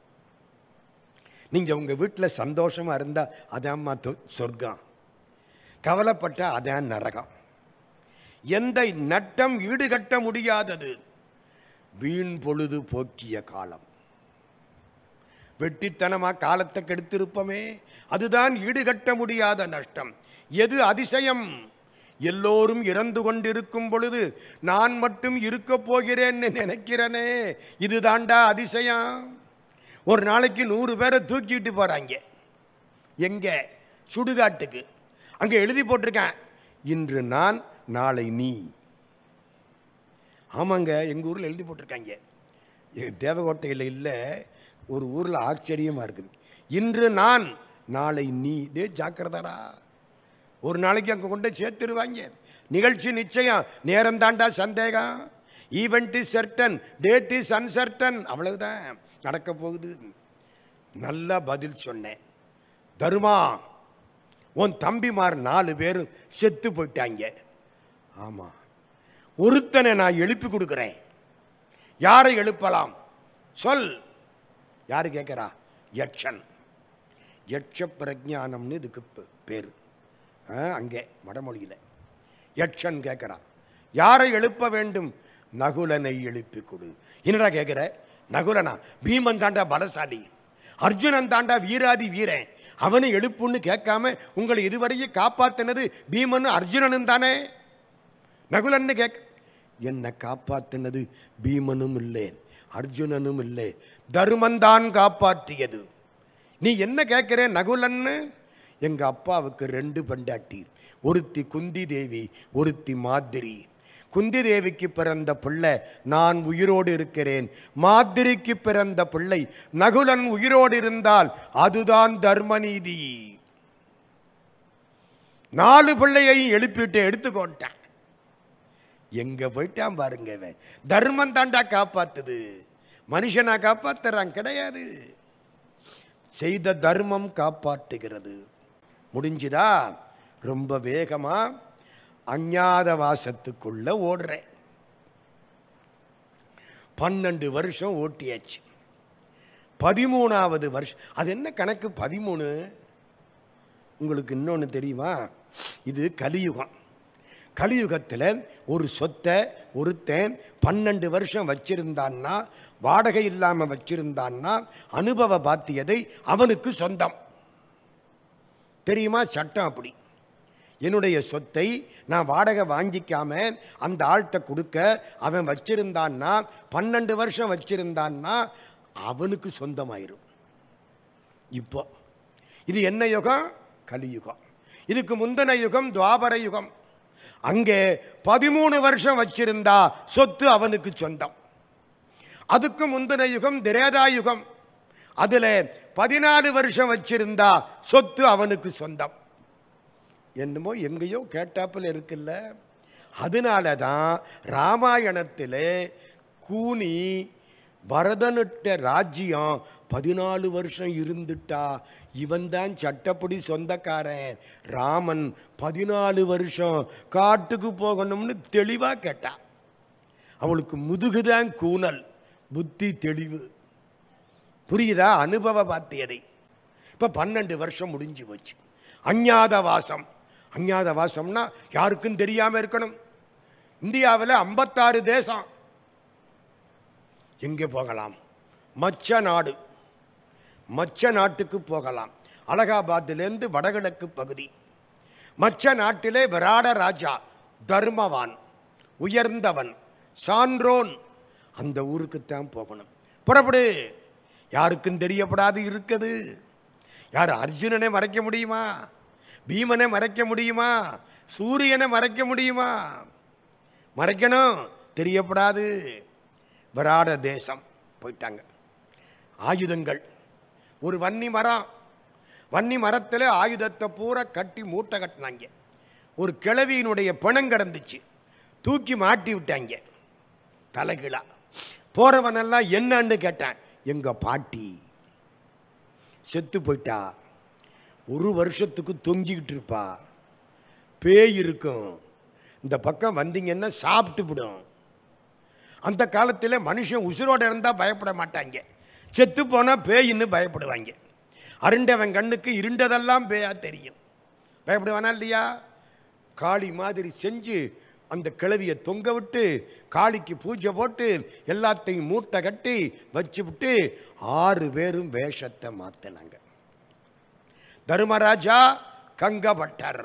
நீங்க உங்க வீட்டில் சந்தோஷமா இருந்தா அதாம்மா தொ- சொர்க்கம் கவலைப்பட்டா அதான் நரகம் எந்த நட்டம் ஈடுகட்ட முடியாதது வீண் பொழுது போக்கிய காலம் வெட்டித்தனமா காலத்தை கெடுத்திருப்போமே அதுதான் ஈடுகட்ட முடியாத நஷ்டம் எது அதிசயம் எல்லோரும் இறந்து கொண்டிருக்கும் பொழுது நான் மட்டும் இருக்க போகிறேன்னு நினைக்கிறனே இதுதான்டா அதிசயம் ஒரு நாளைக்கு நூறு பேரை தூக்கிட்டு போறாங்க எங்க சுடுகாட்டுக்கு அங்க எழுதி போட்டிருக்கேன் இன்று நான் நாளை நீ ஆமாங்க எங்கள் ஊரில் எழுதி போட்டிருக்காங்க எ- தேவகோட்டையில் இல்லை ஒரு ஊரில் ஆச்சரியமாக இருக்குது இன்று நான் நாளை நீ டே ஜாக்கிரதாடா ஒரு நாளைக்கு அங்கே கொண்டு போய் சேர்த்துருவாங்க நிகழ்ச்சி நிச்சயம் நேரம் தாண்டா சந்தேகம் event is certain date is uncertain அவ்வளவுதான் நடக்க போகுது நல்லா பதில் சொன்னேன் தருமா உன் தம்பிமார் நாலு பேரும் செத்து போயிட்டாங்க ஆமாம் ஒருத்தனை நான் எழுப்பி கொடுக்குறேன் யாரை எழுப்பலாம் சொல் யாரு கேட்குறா யக்ஷன் யக்ஷ பிரஜானம்னு இதுக்கு பே- பேரு ஆ, அங்கே வடமொழியில் யக்ஷன் கேட்குறான் யாரை எழுப்ப வேண்டும் நகுலனை எழுப்பி கொடு என்னடா கேட்குற நகுலனா பீமன் தாண்டா பலசாலி அர்ஜுனன் தாண்டா வீராதி வீரன் அவனை எழுப்புன்னு கேட்காம உங்களை இதுவரையும் காப்பாத்தினது பீமனும் அர்ஜுனனும் தானே நகுலன்னு கேட்க என்னை காப்பாத்தினது பீமனும் இல்லை அர்ஜுனனும் இல்லை தருமந்தான் காப்பாற்றியது நீ என்ன கேட்கிற நகுலன்னு எங்க அப்பாவுக்கு ரெண்டு பண்டாட்டி ஒருத்தி குந்தி தேவி ஒருத்தி மாதிரி குந்தி தேவிக்கு பிறந்த பிள்ளை நான் உயிரோடு இருக்கிறேன் மாதிரிக்கு பிறந்த பிள்ளை நகுலன் உயிரோடு இருந்தால் அதுதான் தர்மநீதி நாலு பிள்ளையையும் எழுப்பிட்டு எடுத்துக்கோட்டான் எங்க போயிட்டான் பாருங்க இவன் தர்மம் தாண்டா காப்பாத்துது மனுஷனா காப்பாத்துறான் கிடையாது செய்த தர்மம் காப்பாற்றுகிறது முடிஞ்சுதா ரொம்ப வேகமா அஞ்ஞாத வாசத்துக்குள்ள ஓடுறேன் பன்னெண்டு வருஷம் ஓட்டியாச்சு பதிமூணாவது வருஷம் அது என்ன கணக்கு பதிமூணு உங்களுக்கு இன்னொன்று தெரியுமா இது கலியுகம் கலியுகத்தில் ஒரு சொத்தை ஒருத்தன் பன்னெண்டு வருஷம் வச்சிருந்தான்னா வாடகை இல்லாமல் வச்சிருந்தான்னா அனுபவ பாத்தியதை அவனுக்கு சொந்தம் தெரியுமா சட்டம் அப்படி என்னுடைய சொத்தை நான் வாடகை வாங்கிக்காம அந்த ஆள்கிட்ட கொடுக்க அவன் வச்சிருந்தான்னா பன்னெண்டு வருஷம் வச்சிருந்தான்னா அவனுக்கு சொந்தமாயிரும் இப்போ இது என்ன யுகம் கலியுகம் இதுக்கு முந்தின யுகம் துவாபர யுகம் அங்கே பதிமூணு வருஷம் வச்சிருந்தா சொத்து அவனுக்கு சொந்தம் அதுக்கு முந்தின யுகம் திரேதா யுகம் அதுல பதினாலு வருஷம் வச்சிருந்தா சொத்து அவனுக்கு சொந்தம் என்னமோ எங்கேயோ கேட்டாப்புல இருக்குல்ல அதனால தான் ராமாயணத்தில் கூனி பரதனுட்ட ராஜ்யம் பதினாலு வருஷம் இருந்துட்டா இவன் தான் சட்டப்படி சொந்தக்காரன் ராமன் பதினாலு வருஷம் காட்டுக்கு போகணும்னு தெளிவாக கேட்டா அவளுக்கு முதுகுதான் கூனல் புத்தி தெளிவு புரியுதா அனுபவ பாத்தியதை இப்போ பன்னெண்டு வருஷம் முடிஞ்சு போச்சு அஞ்ஞாத வாசம் அஞ்ஞாத வாசம்னா யாருக்கும் தெரியாம இருக்கணும் இந்தியாவில் ஐம்பத்தாறு தேசம் எங்கே போகலாம் மச்ச நாடு மச்ச நாட்டுக்கு போகலாம் அலகாபாத்திலேருந்து வடகிழக்கு பகுதி மச்ச நாட்டிலே விராட ராஜா தர்மவான் உயர்ந்தவன் சான்றோன் அந்த ஊருக்குத்தான் போகணும் புறப்படு யாருக்கும் தெரியப்படாது இருக்குது யார் அர்ஜுனனை மறைக்க முடியுமா பீமனை மறைக்க முடியுமா சூரியனை மறைக்க முடியுமா மறைக்கணும் தெரியப்படாது விராட தேசம் போயிட்டாங்க ஆயுதங்கள் ஒரு வன்னி மரம் வன்னி மரத்தில் ஆயுதத்தை பூரா கட்டி மூட்டை கட்டினாங்க ஒரு கிழவியினுடைய பிணம் கிடந்துச்சு தூக்கி மாட்டி விட்டாங்க தலைகீழா போறவனெல்லாம் என்னன்னு கேட்டான் எங்க பாட்டி செத்து போயிட்டா ஒரு வருஷத்துக்கு தொங்கிக்கிட்டு இருப்பா பேய் இருக்கும் இந்த பக்கம் வந்தீங்கன்னா சாப்பிட்டு விடும் அந்த காலத்தில் மனுஷன் உசுரோட இருந்தால் பயப்பட மாட்டாங்க செத்து போனால் பேயின்னு பயப்படுவாங்க அருண்டவன் கண்ணுக்கு இருண்டதெல்லாம் பேயா தெரியும் பயப்படுவானா இல்லையா காளி மாதிரி செஞ்சு அந்த கிழவியை தொங்க விட்டு காளிக்கு பூஜை போட்டு எல்லாத்தையும் மூட்டை கட்டி வச்சு விட்டு ஆறு பேரும் வேஷத்தை மாற்றினாங்க தர்மராஜா கங்கபட்டர்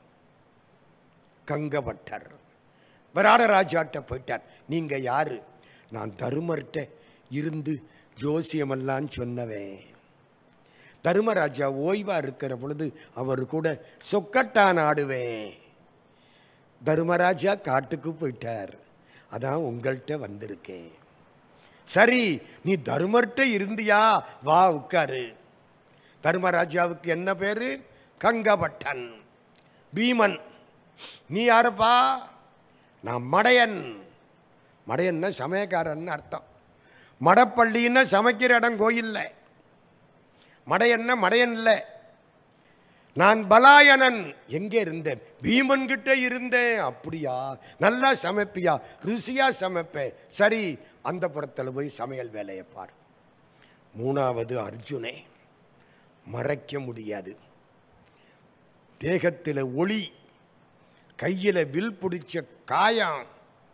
கங்கபட்டர் விராடராஜாட்ட போயிட்டார் நீங்க யாரு நான் தருமர்கிட்ட இருந்து ஜோசியமெல்லாம் சொன்னவேன் தருமராஜா ஓய்வா இருக்கிற பொழுது அவர் கூட சொக்கட்டான் ஆடுவேன் தர்மராஜா காட்டுக்கு போயிட்டார் அதான் உங்கள்கிட்ட வந்திருக்கேன் சரி நீ தர்மர்கிட்ட இருந்தியா வா உட்காரு தர்மராஜாவுக்கு என்ன பேரு கங்கபட்டன் பீமன் நீ யாருப்பா நான் மடையன் மடையன்னா சமயக்காரன் அர்த்தம் மடப்பள்ளின்னா சமைக்கிற இடம் கோயில்ல மடையன்னா மடையன் இல்லை நான் பலாயனன் எங்கே இருந்தேன் பீமன் கிட்ட இருந்தேன் அப்படியா நல்லா சமைப்பியா ருசியா சமைப்பேன் சரி அந்த புறத்தில் போய் சமையல் வேலையை பார் மூணாவது அர்ஜுனே மறைக்க முடியாது தேகத்தில் ஒளி கையில் வில் பிடிச்ச காயம்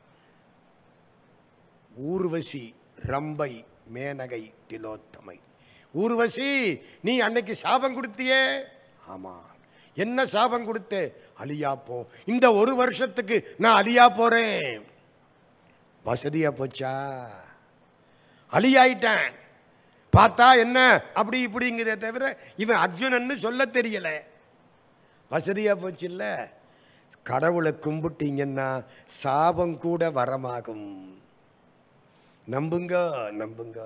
ஊர்வசி ரம்பை மேனகை திலோத்தமை ஊர்வசி நீ அன்னைக்கு சாபம் கொடுத்தியே ஆமா என்ன சாபம் கொடுத்த அலியா போ இந்த ஒரு வருஷத்துக்கு நான் அலியா போறேன் வசதியா போச்சா அலியாயிட்டேன் பார்த்தா என்ன அப்படி இப்படிங்கிறத தவிர இவன் அர்ஜுனன்னு சொல்ல தெரியல வசதியா போச்சு இல்ல கடவுளை கும்பிட்டீங்கன்னா சாபம் கூட வரமாகும் நம்புங்க நம்புங்க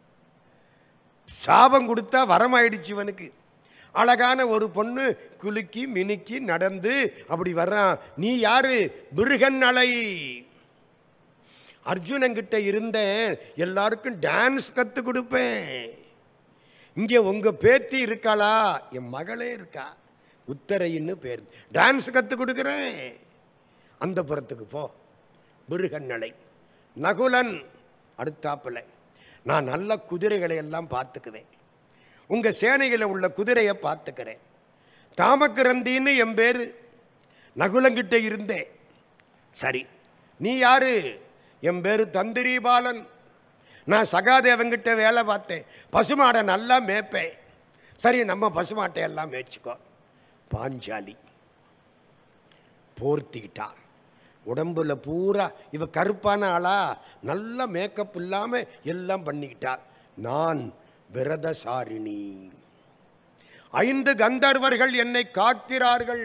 சாபம் கொடுத்தா வரமாயிடுச்சு இவனுக்கு அழகான ஒரு பொண்ணு குலுக்கி மினுக்கி நடந்து அப்படி வர்றான் நீ யாரு மிருகன் அலை அர்ஜுனங்கிட்ட இருந்தேன் எல்லாருக்கும் டான்ஸ் கத்து கொடுப்பேன் இங்கே உங்க பேத்தி இருக்காளா என் மகளே இருக்கா உத்தரைன்னு பேர் டான்ஸ் கத்து கொடுக்குறேன் அந்த புறத்துக்கு போ மிருகநலை நகுலன் அடுத்தாப்புல நான் நல்ல குதிரைகளை எல்லாம் பார்த்துக்குவேன் உங்க சேனையில் உள்ள குதிரையை பார்த்துக்கிறேன் தாமக்கிரந்தின்னு என் பேரு நகுலங்கிட்ட இருந்தேன் சரி நீ யாரு என் பேரு தந்திரி பாலன் நான் சகாதேவன்கிட்ட வேலை பார்த்தேன் பசுமாடை நல்லா மேய்ப்பேன் சரி நம்ம பசுமாட்டை எல்லாம் மேய்ச்சிக்கோ பாஞ்சாலி போர்த்திக்கிட்டா உடம்புல பூரா இவ கருப்பான ஆளா நல்ல மேக்கப் இல்லாம எல்லாம் பண்ணிக்கிட்டா நான் விரதசாரிணி ஐந்து கந்தர்வர்கள் என்னை காக்கிறார்கள்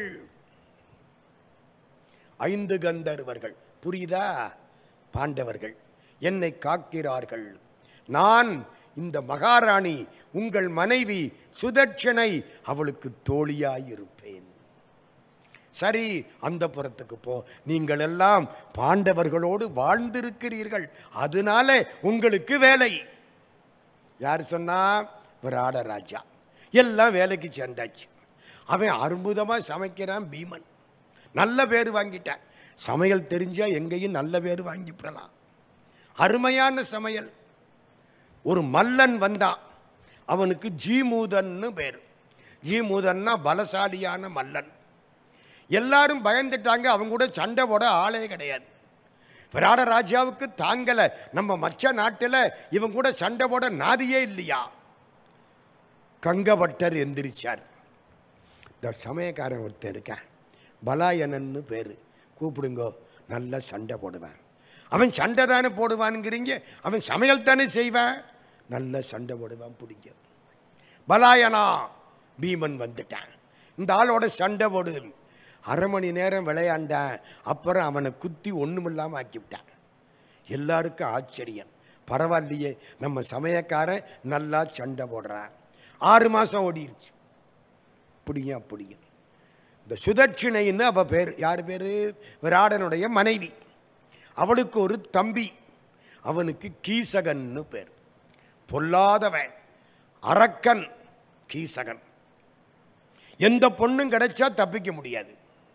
ஐந்து கந்தர்வர்கள் புரியுதா பாண்டவர்கள் என்னை காக்கிறார்கள் நான் இந்த மகாராணி உங்கள் மனைவி சுதட்சணை அவளுக்கு தோழியாயிருப்பேன் சரி அந்த புறத்துக்கு போ நீங்கள் எல்லாம் பாண்டவர்களோடு வாழ்ந்திருக்கிறீர்கள் அதனால உங்களுக்கு வேலை யார் சொன்னா விராட ராஜா எல்லாம் வேலைக்கு சேர்ந்தாச்சு அவன் அற்புதமா சமைக்கிறான் பீமன் நல்ல பேர் வாங்கிட்டான் சமையல் தெரிஞ்சா எங்கேயும் நல்ல பேர் வாங்கிவிடலாம் அருமையான சமையல் ஒரு மல்லன் வந்தான் அவனுக்கு ஜீமூதன்னு பேர் ஜீமூதன்னா பலசாலியான மல்லன் எல்லாரும் பயந்துட்டாங்க அவங்க கூட சண்டை போட ஆளே கிடையாது விராட ராஜாவுக்கு தாங்கல நம்ம மச்ச நாட்டில் இவன் கூட சண்டை போட நாதியே இல்லையா கங்கபட்டர் எந்திரிச்சார் இந்த சமயக்காரன் ஒருத்தன் இருக்கான் பலாயனன்னு பேர் கூப்பிடுங்கோ நல்லா சண்டை போடுவான் அவன் சண்டை தானே போடுவான்ங்கிறீங்க அவன் சமையல் தானே செய்வான் நல்ல சண்டை போடுவான் பிடிங்க பலாயனா பீமன் வந்துட்டான் இந்த ஆளோட சண்டை போடு அரை மணி நேரம் விளையாண்டான் அப்புறம் அவனை குத்தி ஒன்றுமில்லாமல் ஆக்கிவிட்டான் எல்லாருக்கும் ஆச்சரியம் பரவாயில்லையே நம்ம சமயக்காரன் நல்லா சண்டை போடுறான் ஆறு மாதம் ஓடிருச்சு பிடிங்க பிடிங்க இந்த சுதட்சிணைன்னு அவ பேர் யார் பேர் விராடனுடைய மனைவி அவளுக்கு ஒரு தம்பி அவனுக்கு கீசகன்னு பேர் பொல்லாதவன் அரக்கன் கீசகன் எந்த பொண்ணும் கிடைச்சா தப்பிக்க முடியாது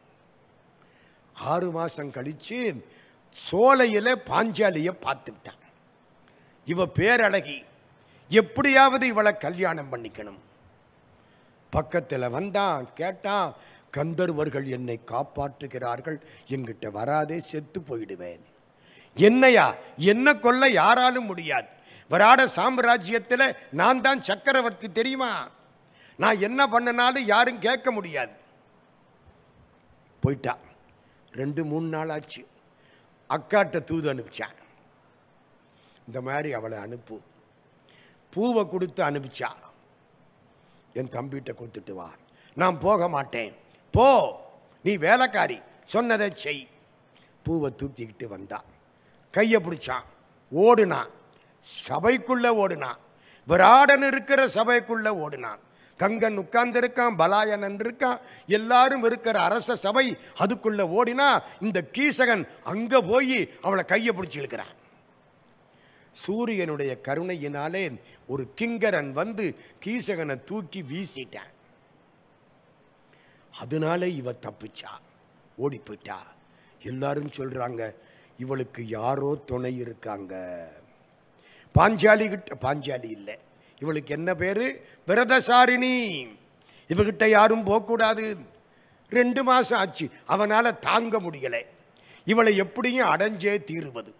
ஆறு மாசம் கழிச்சு சோலையில பாஞ்சாலிய பார்த்துட்டான் இவ பேரழகி எப்படியாவது இவளை கல்யாணம் பண்ணிக்கணும் பக்கத்தில் வந்தான் கேட்டான் கந்தர்வர்கள் என்னை காப்பாற்றுகிறார்கள் என்கிட்ட வராதே செத்து போயிடுவேன் என்னையா என்ன கொல்ல யாராலும் முடியாது விராட சாம்ராஜ்யத்தில் நான் தான் சக்கரவர்த்தி தெரியுமா நான் என்ன பண்ணனாலும் யாரும் கேட்க முடியாது போயிட்டா ரெண்டு மூணு நாள் ஆச்சு அக்காட்ட தூது அனுப்பிச்சான் இந்த மாதிரி அவளை அனுப்பு பூவை கொடுத்து அனுப்பிச்சா என் தம்பிகிட்ட கொடுத்துட்டு வா நான் போக மாட்டேன் போ நீ வேலைக்காரி சொன்னதை செய் பூவை தூக்கிக்கிட்டு வந்தான் கையை பிடிச்சான் ஓடுனான் சபைக்குள்ள ஓடுனான் விராடன் இருக்கிற சபைக்குள்ள ஓடுனான் கங்கன் உட்கார்ந்திருக்கான் பலாயனன் இருக்கான் எல்லாரும் இருக்கிற அரச சபை அதுக்குள்ள ஓடினா இந்த கீசகன் அங்க போய் அவளை கையை பிடிச்சி இழுக்கிறான் சூரியனுடைய கருணையினாலே ஒரு கிங்கரன் வந்து கீசகனை தூக்கி வீசிட்டான் அதனால இவ தப்பிச்சா ஓடி போயிட்டா எல்லாரும் சொல்றாங்க இவளுக்கு யாரோ துணை இருக்காங்க பாஞ்சாலி கிட்ட பாஞ்சாலி இல்லை இவளுக்கு என்ன பேரு விரதசாரிணி இவகிட்ட யாரும் போகக்கூடாது ரெண்டு மாசம் ஆச்சு அவனால தாங்க முடியலை இவளை எப்படியும் அடைஞ்சே தீருவது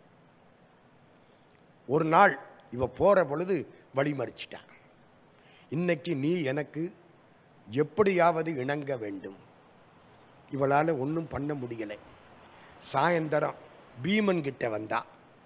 ஒரு நாள் இவ போற பொழுது வழிமறிச்சிட்டான் இன்னைக்கு நீ எனக்கு எப்படியாவது இணங்க வேண்டும் இவளால் ஒன்றும் பண்ண முடியலை சாயந்தரம் பீமன் கிட்ட வந்தா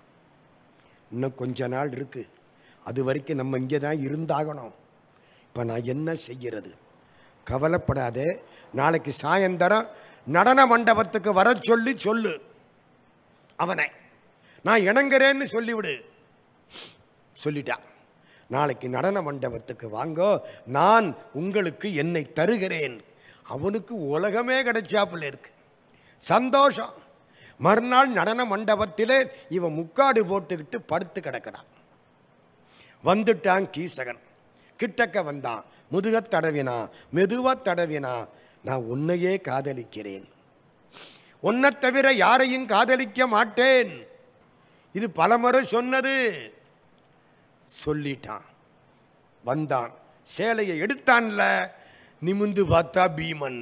இன்னும் கொஞ்ச நாள் இருக்கு அது வரைக்கும் நம்ம இங்கே தான் இருந்தாகணும் இப்போ நான் என்ன செய்கிறது கவலைப்படாதே நாளைக்கு சாயந்தரம் நடன மண்டபத்துக்கு வர சொல்லி சொல்லு அவனை நான் இணங்குறேன்னு சொல்லிவிடு சொல்லிட்டா நாளைக்கு நடன மண்டபத்துக்கு வாங்கோ நான் உங்களுக்கு என்னை தருகிறேன் அவனுக்கு உலகமே கிடைச்சாப்புல இருக்கு சந்தோஷம் மறுநாள் நடன மண்டபத்திலே இவன் முக்காடு போட்டுக்கிட்டு படுத்து கிடக்கிறான் வந்துட்டான் கீசகன் கிட்டக்க வந்தான் முதுகத் தடவினா மெதுவா தடவினா நான் உன்னையே காதலிக்கிறேன் உன்னை தவிர யாரையும் காதலிக்க மாட்டேன் இது பலமுறை சொன்னது சொல்லிட்டான் வந்தான் சேலையை எடுத்தான்ல நிமிந்து பார்த்தா பீமன்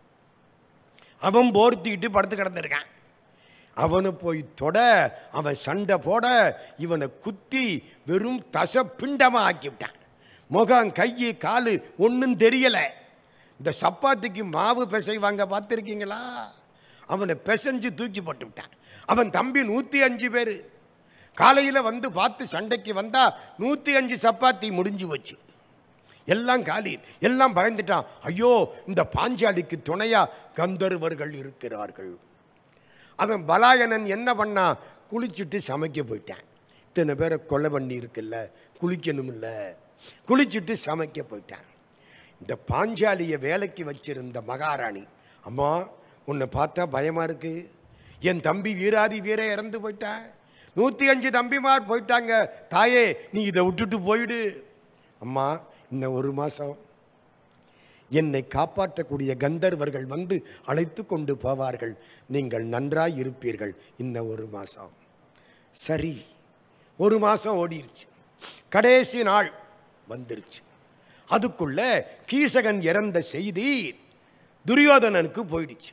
அவன் போர்த்திக்கிட்டு படுத்து கிடந்திருக்கான் அவனை போய் தொட அவன் சண்டை போட இவனை குத்தி வெறும் தச பிண்டமா ஆக்கிவிட்டான் முகம் கை காலு ஒன்றும் தெரியலை இந்த சப்பாத்திக்கு மாவு பிசைவாங்க பார்த்துருக்கீங்களா அவனை பிசைஞ்சு தூக்கி போட்டு விட்டான் அவன் தம்பி நூற்றி அஞ்சு பேர் காலையில் வந்து பார்த்து சண்டைக்கு வந்தா நூற்றி அஞ்சு சப்பாத்தி முடிஞ்சு வச்சு எல்லாம் காலி எல்லாம் பயந்துட்டான் ஐயோ இந்த பாஞ்சாலிக்கு துணையா கந்தர்வர்கள் இருக்கிறார்கள் அவன் பலாயனன் என்ன பண்ணான் குளிச்சுட்டு சமைக்க போயிட்டான் இத்தனை பேரை கொலை பண்ணி இருக்குல்ல குளிக்கணும்ல குளிச்சுட்டு சமைக்க போயிட்டான் இந்த பாஞ்சாலியை வேலைக்கு வச்சிருந்த மகாராணி அம்மா உன்னை பார்த்தா பயமா இருக்கு என் தம்பி வீராதி வீர இறந்து போயிட்டான் நூற்றி அஞ்சு தம்பிமார் போயிட்டாங்க தாயே நீ இதை விட்டுட்டு போயிடு அம்மா இன்னும் ஒரு மாதம் என்னை காப்பாற்றக்கூடிய கந்தர்வர்கள் வந்து அழைத்து கொண்டு போவார்கள் நீங்கள் நன்றாய் இருப்பீர்கள் இன்னும் ஒரு மாதம் சரி ஒரு மாதம் ஓடிருச்சு கடைசி நாள் வந்துருச்சு அதுக்குள்ள கீசகன் இறந்த செய்தி துரியோதனனுக்கு போயிடுச்சு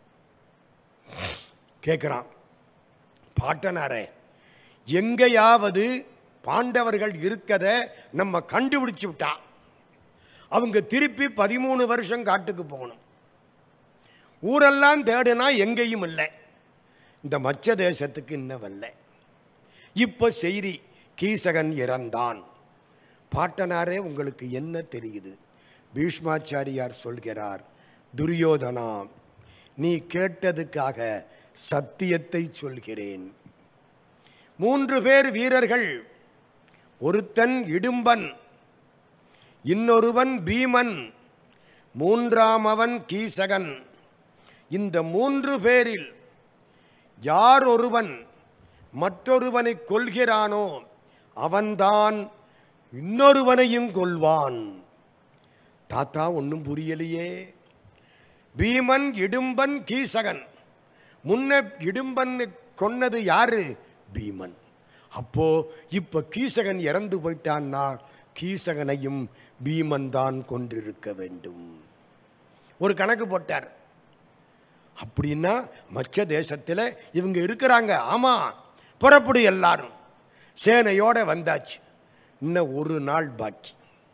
கேட்குறான் பாட்டனாரே எங்கேயாவது பாண்டவர்கள் இருக்கத நம்ம கண்டுபிடிச்சு விட்டா அவங்க திருப்பி பதிமூணு வருஷம் காட்டுக்கு போகணும் ஊரெல்லாம் தேடுனா எங்கேயும் இல்லை இந்த மச்ச தேசத்துக்கு இன்னும் வரல இப்போ செய்தி கீசகன் இறந்தான் பாட்டனாரே உங்களுக்கு என்ன தெரியுது பீஷ்மாச்சாரியார் சொல்கிறார் துரியோதனா நீ கேட்டதுக்காக சத்தியத்தை சொல்கிறேன் மூன்று பேர் வீரர்கள் ஒருத்தன் இடும்பன் இன்னொருவன் பீமன் மூன்றாமவன் கீசகன் இந்த மூன்று பேரில் யார் ஒருவன் மற்றொருவனை கொல்கிறானோ அவன்தான் இன்னொருவனையும் கொல்வான் தாத்தா ஒன்றும் புரியலையே பீமன் இடும்பன் கீசகன் முன்ன இடும்பன் கொன்னது யாரு பீமன் அப்போ இப்ப கீசகன் இறந்து போயிட்டான்னா கீசகனையும் பீமன் தான் கொன்றிருக்க வேண்டும் ஒரு கணக்கு போட்டார் அப்படின்னா மச்ச தேசத்தில் இவங்க இருக்கிறாங்க ஆமா புறப்படு எல்லாரும் சேனையோட வந்தாச்சு இன்னும் ஒரு நாள் பாக்கி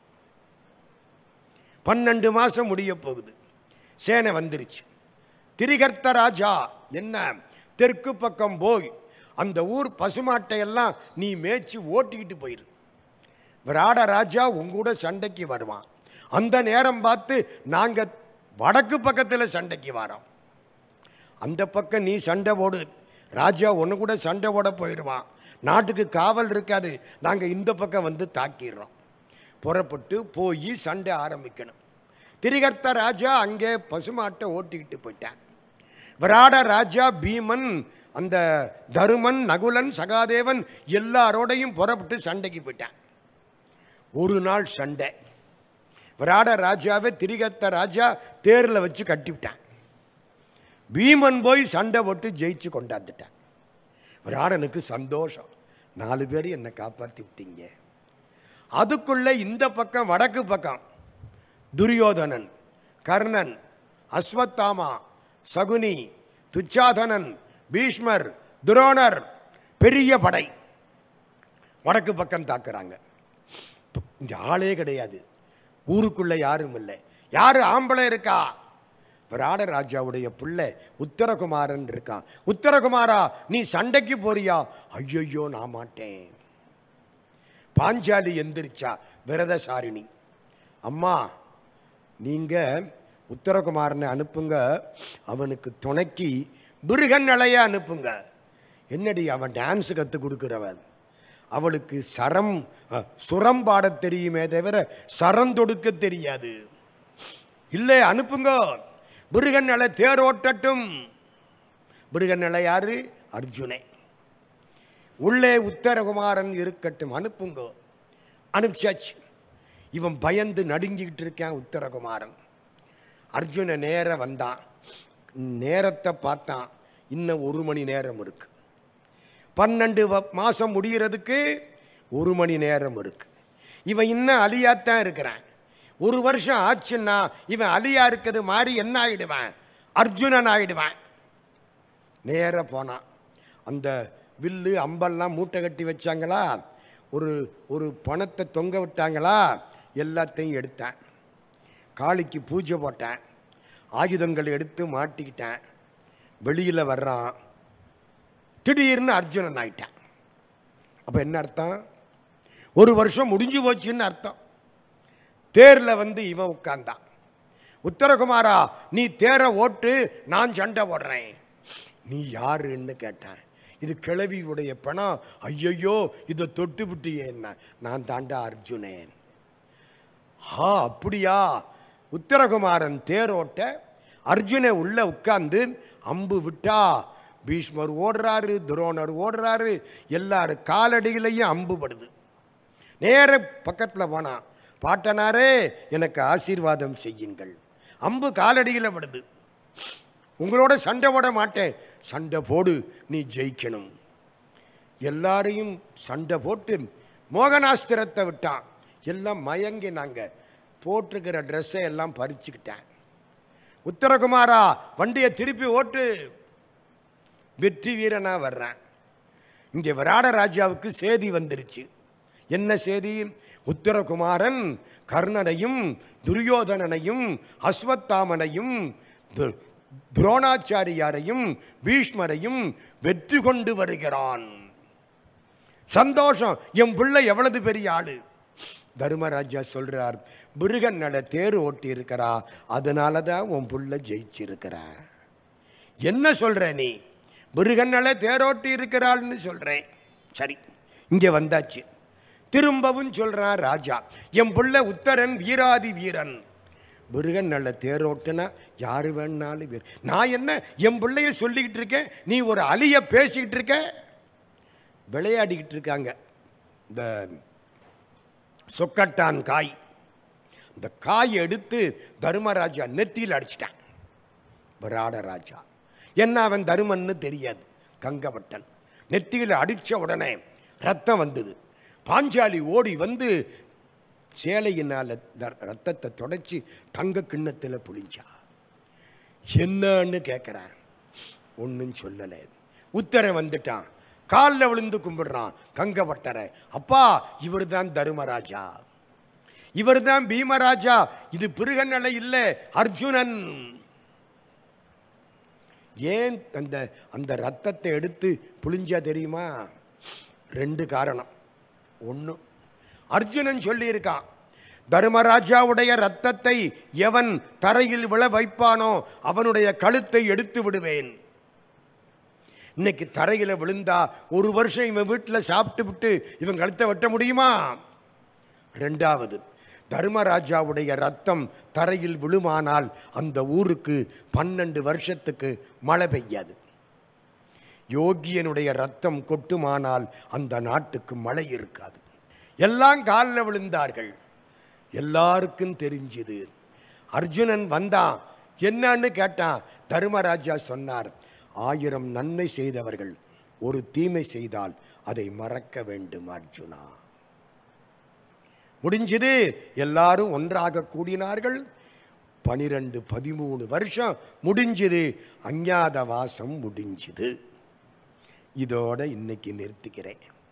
பன்னெண்டு மாசம் முடிய போகுது சேனை வந்துருச்சு திரிகர்த்த ராஜா என்ன தெற்கு பக்கம் போய் அந்த ஊர் பசுமாட்டை எல்லாம் நீ மேய்ச்சி ஓட்டிக்கிட்டு போயிரு விராட ராஜா உங்கூட சண்டைக்கு வருவான் அந்த நேரம் பார்த்து நாங்க வடக்கு பக்கத்தில் சண்டைக்கு வரோம் அந்த பக்கம் நீ சண்டை போடு ராஜா ஒன்று கூட சண்டை போட போயிடுவான் நாட்டுக்கு காவல் இருக்காது நாங்கள் இந்த பக்கம் வந்து தாக்கிடுறோம் புறப்பட்டு போய் சண்டை ஆரம்பிக்கணும் திரிகர்த்த ராஜா அங்கே பசுமாட்டை ஓட்டிக்கிட்டு போயிட்டான் விராட ராஜா பீமன் அந்த தருமன் நகுலன் சகாதேவன் எல்லாரோடையும் புறப்பட்டு சண்டைக்கு போயிட்டான் ஒரு நாள் சண்டை விராட ராஜாவை திரிகத்த ராஜா தேரில் வச்சு கட்டிவிட்டான் பீமன் போய் சண்டை போட்டு ஜெயிச்சு கொண்டாந்துட்டான் விராடனுக்கு சந்தோஷம் நாலு பேர் என்னை காப்பாற்றி விட்டீங்க அதுக்குள்ள இந்த பக்கம் வடக்கு பக்கம் துரியோதனன் கர்ணன் அஸ்வத்தாமா சகுனி துச்சாதனன் பீஷ்மர் துரோணர் பெரிய படை வடக்கு பக்கம் தாக்குறாங்க இந்த ஆளே கிடையாது ஊருக்குள்ள யாரும் இல்லை யாரு ஆம்பளை இருக்கா விராட ராஜாவுடைய பிள்ளை உத்தரகுமாரன் இருக்கான் உத்தரகுமாரா நீ சண்டைக்கு போறியா ஐயோ நான் மாட்டேன் பாஞ்சாலி எந்திரிச்சா விரதசாரிணி அம்மா நீங்க உத்தரகுமாரனை அனுப்புங்க அவனுக்கு துணைக்கி பிருகநலைய அனுப்புங்க என்னடி அவன் டான்ஸ் கற்றுக் கொடுக்கிறவன் அவளுக்கு சரம் அ, சுரம் பாடத் தெரியுமே தவிர சரம் தொடுக்க தெரியாது இல்லை அனுப்புங்க பிருகநலை தேரோட்டட்டும் பிருகநலை யாரு அர்ஜுனே உள்ளே உத்தரகுமாரன் இருக்கட்டும் அனுப்புங்க அனுப்பிச்சாச்சு இவன் பயந்து நடுங்கிக்கிட்டு இருக்கான் உத்தரகுமாரன் அர்ஜுன நேர வந்தான் நேரத்தை பார்த்தான் இன்னும் ஒரு மணி நேரம் இருக்கு பன்னெண்டு வ- மாசம் முடிகிறதுக்கு ஒரு மணி நேரம் இருக்கு இவன் இன்னும் அலியாத்தான் இருக்கிறான் ஒரு வருஷம் ஆச்சுன்னா இவன் அலியா இருக்கிறது மாதிரி என்ன ஆயிடுவான் அர்ஜுனன் ஆயிடுவான் நேர போனான் அந்த வில்லு அம்பெல்லாம் மூட்டை கட்டி வச்சாங்களா ஒரு ஒரு பணத்தை தொங்க விட்டாங்களா எல்லாத்தையும் எடுத்தேன் காளிக்கு பூஜை போட்டேன் ஆயுதங்கள் எடுத்து மாட்டிக்கிட்டேன் வெளியில் வர்றான் திடீர்னு அர்ஜுனன் ஆயிட்டான் அப்போ என்ன அர்த்தம் ஒரு வருஷம் முடிஞ்சு போச்சுன்னு அர்த்தம் தேரில் வந்து இவன் உட்கார்ந்தான் உத்தரகுமாரா நீ தேரை ஓட்டு நான் சண்டை போடுறேன் நீ யாருன்னு கேட்டேன் இது கிழவியுடைய பணம் ஐயையோ இதை தொட்டு விட்டியே என்ன நான் தாண்டா அர்ஜுனேன் ஆ அப்படியா உத்தரகுமாரன் தேரோட்ட அர்ஜுனை உள்ள உட்கார்ந்து அம்பு விட்டா பீஷ்மர் ஓடுறாரு துரோணர் ஓடுறாரு எல்லாரும் காலடியிலையும் அம்பு படுது நேர பக்கத்தில் போனான் பாட்டனாரே எனக்கு ஆசீர்வாதம் செய்யுங்கள் அம்பு காலடியில் படுது உங்களோட சண்டை போட மாட்டேன் சண்டை போடு நீ ஜெயிக்கணும் எல்லாரையும் சண்டை போட்டு மோகனாஸ்திரத்தை விட்டான் எல்லாம் மயங்கினாங்க போட்டிருக்கிற ட்ரெஸ்ஸை எல்லாம் பறிச்சுக்கிட்டேன் உத்தரகுமாரா வண்டியை திருப்பி ஓட்டு வெற்றி வீரனா வர்றேன் இங்கே விராட ராஜாவுக்கு செய்தி வந்துருச்சு என்ன செய்தி உத்தரகுமாரன் கர்ணனையும் துரியோதனனையும் அஸ்வத்தாமனையும் து- துரோணாச்சாரியாரையும் பீஷ்மரையும் வெற்றி கொண்டு வருகிறான் சந்தோஷம் என் பிள்ளை எவ்வளவு பெரிய ஆளு தர்மராஜா சொல்றார் பிருகன் நட தேர் ஓட்டி இருக்கிறா அதனால தான் உன் புள்ள ஜெயிச்சிருக்கிறா என்ன சொல்ற நீ பிருகன்னல தேரோட்டி இருக்கிறாள்னு சொல்றேன் சரி இங்கே வந்தாச்சு திரும்பவும் சொல்றான் ராஜா என் புள்ள உத்தரன் வீராதி வீரன் முருகன் நல்ல தேரோட்டுனா யாரு வேணாலும் வீர் நான் என்ன என் பிள்ளைய சொல்லிக்கிட்டு இருக்கேன் நீ ஒரு அலிய பேசிக்கிட்டு இருக்க விளையாடிக்கிட்டு இருக்காங்க இந்த சொக்கட்டான் காய் இந்த காய் எடுத்து தர்மராஜா நெத்தியில் அடிச்சிட்டான் விராட ராஜா என்ன அவன் தருமன்னு தெரியாது கங்கவட்டன் நெத்தியில் அடிச்ச உடனே ரத்தம் வந்தது பாஞ்சாலி ஓடி வந்து சேலையினால த- ரத்தத்தை தொடச்சி தங்க கிண்ணத்தில் புளிஞ்சா என்னன்னு கேட்குறான் ஒன்றும் சொல்லலை உத்தரன் வந்துட்டான் காலில் விழுந்து கும்பிடுறான் கங்கவட்டரை அப்பா இவர் தான் தருமராஜா இவர் தான் பீமராஜா இது பிருகநலை இல்லை அர்ஜுனன் ஏன் அந்த அந்த ரத்தத்தை எடுத்து புளிஞ்சா தெரியுமா ரெண்டு காரணம் ஒன்று அர்ஜுனன் சொல்லியிருக்கான் தர்மராஜாவுடைய ரத்தத்தை எவன் தரையில் விழ வைப்பானோ அவனுடைய கழுத்தை எடுத்து விடுவேன் இன்னைக்கு தரையில் விழுந்தா ஒரு வருஷம் இவன் வீட்டில் சாப்பிட்டு விட்டு இவன் கழுத்தை வெட்ட முடியுமா ரெண்டாவது தர்மராஜாவுடைய ரத்தம் தரையில் விழுமானால் அந்த ஊருக்கு பன்னெண்டு வருஷத்துக்கு மழை பெய்யாது யோகியனுடைய ரத்தம் கொட்டுமானால் அந்த நாட்டுக்கு மழை இருக்காது எல்லாம் காலில் விழுந்தார்கள் எல்லாருக்கும் தெரிஞ்சுது அர்ஜுனன் வந்தான் என்னன்னு கேட்டான் தர்மராஜா சொன்னார் ஆயிரம் நன்மை செய்தவர்கள் ஒரு தீமை செய்தால் அதை மறக்க வேண்டும் அர்ஜுனா முடிஞ்சது எல்லாரும் ஒன்றாக கூடினார்கள் பனிரெண்டு பதிமூணு வருஷம் முடிஞ்சுது அஞ்ஞாத வாசம் முடிஞ்சுது இதோட இன்னைக்கு நிறுத்திக்கிறேன்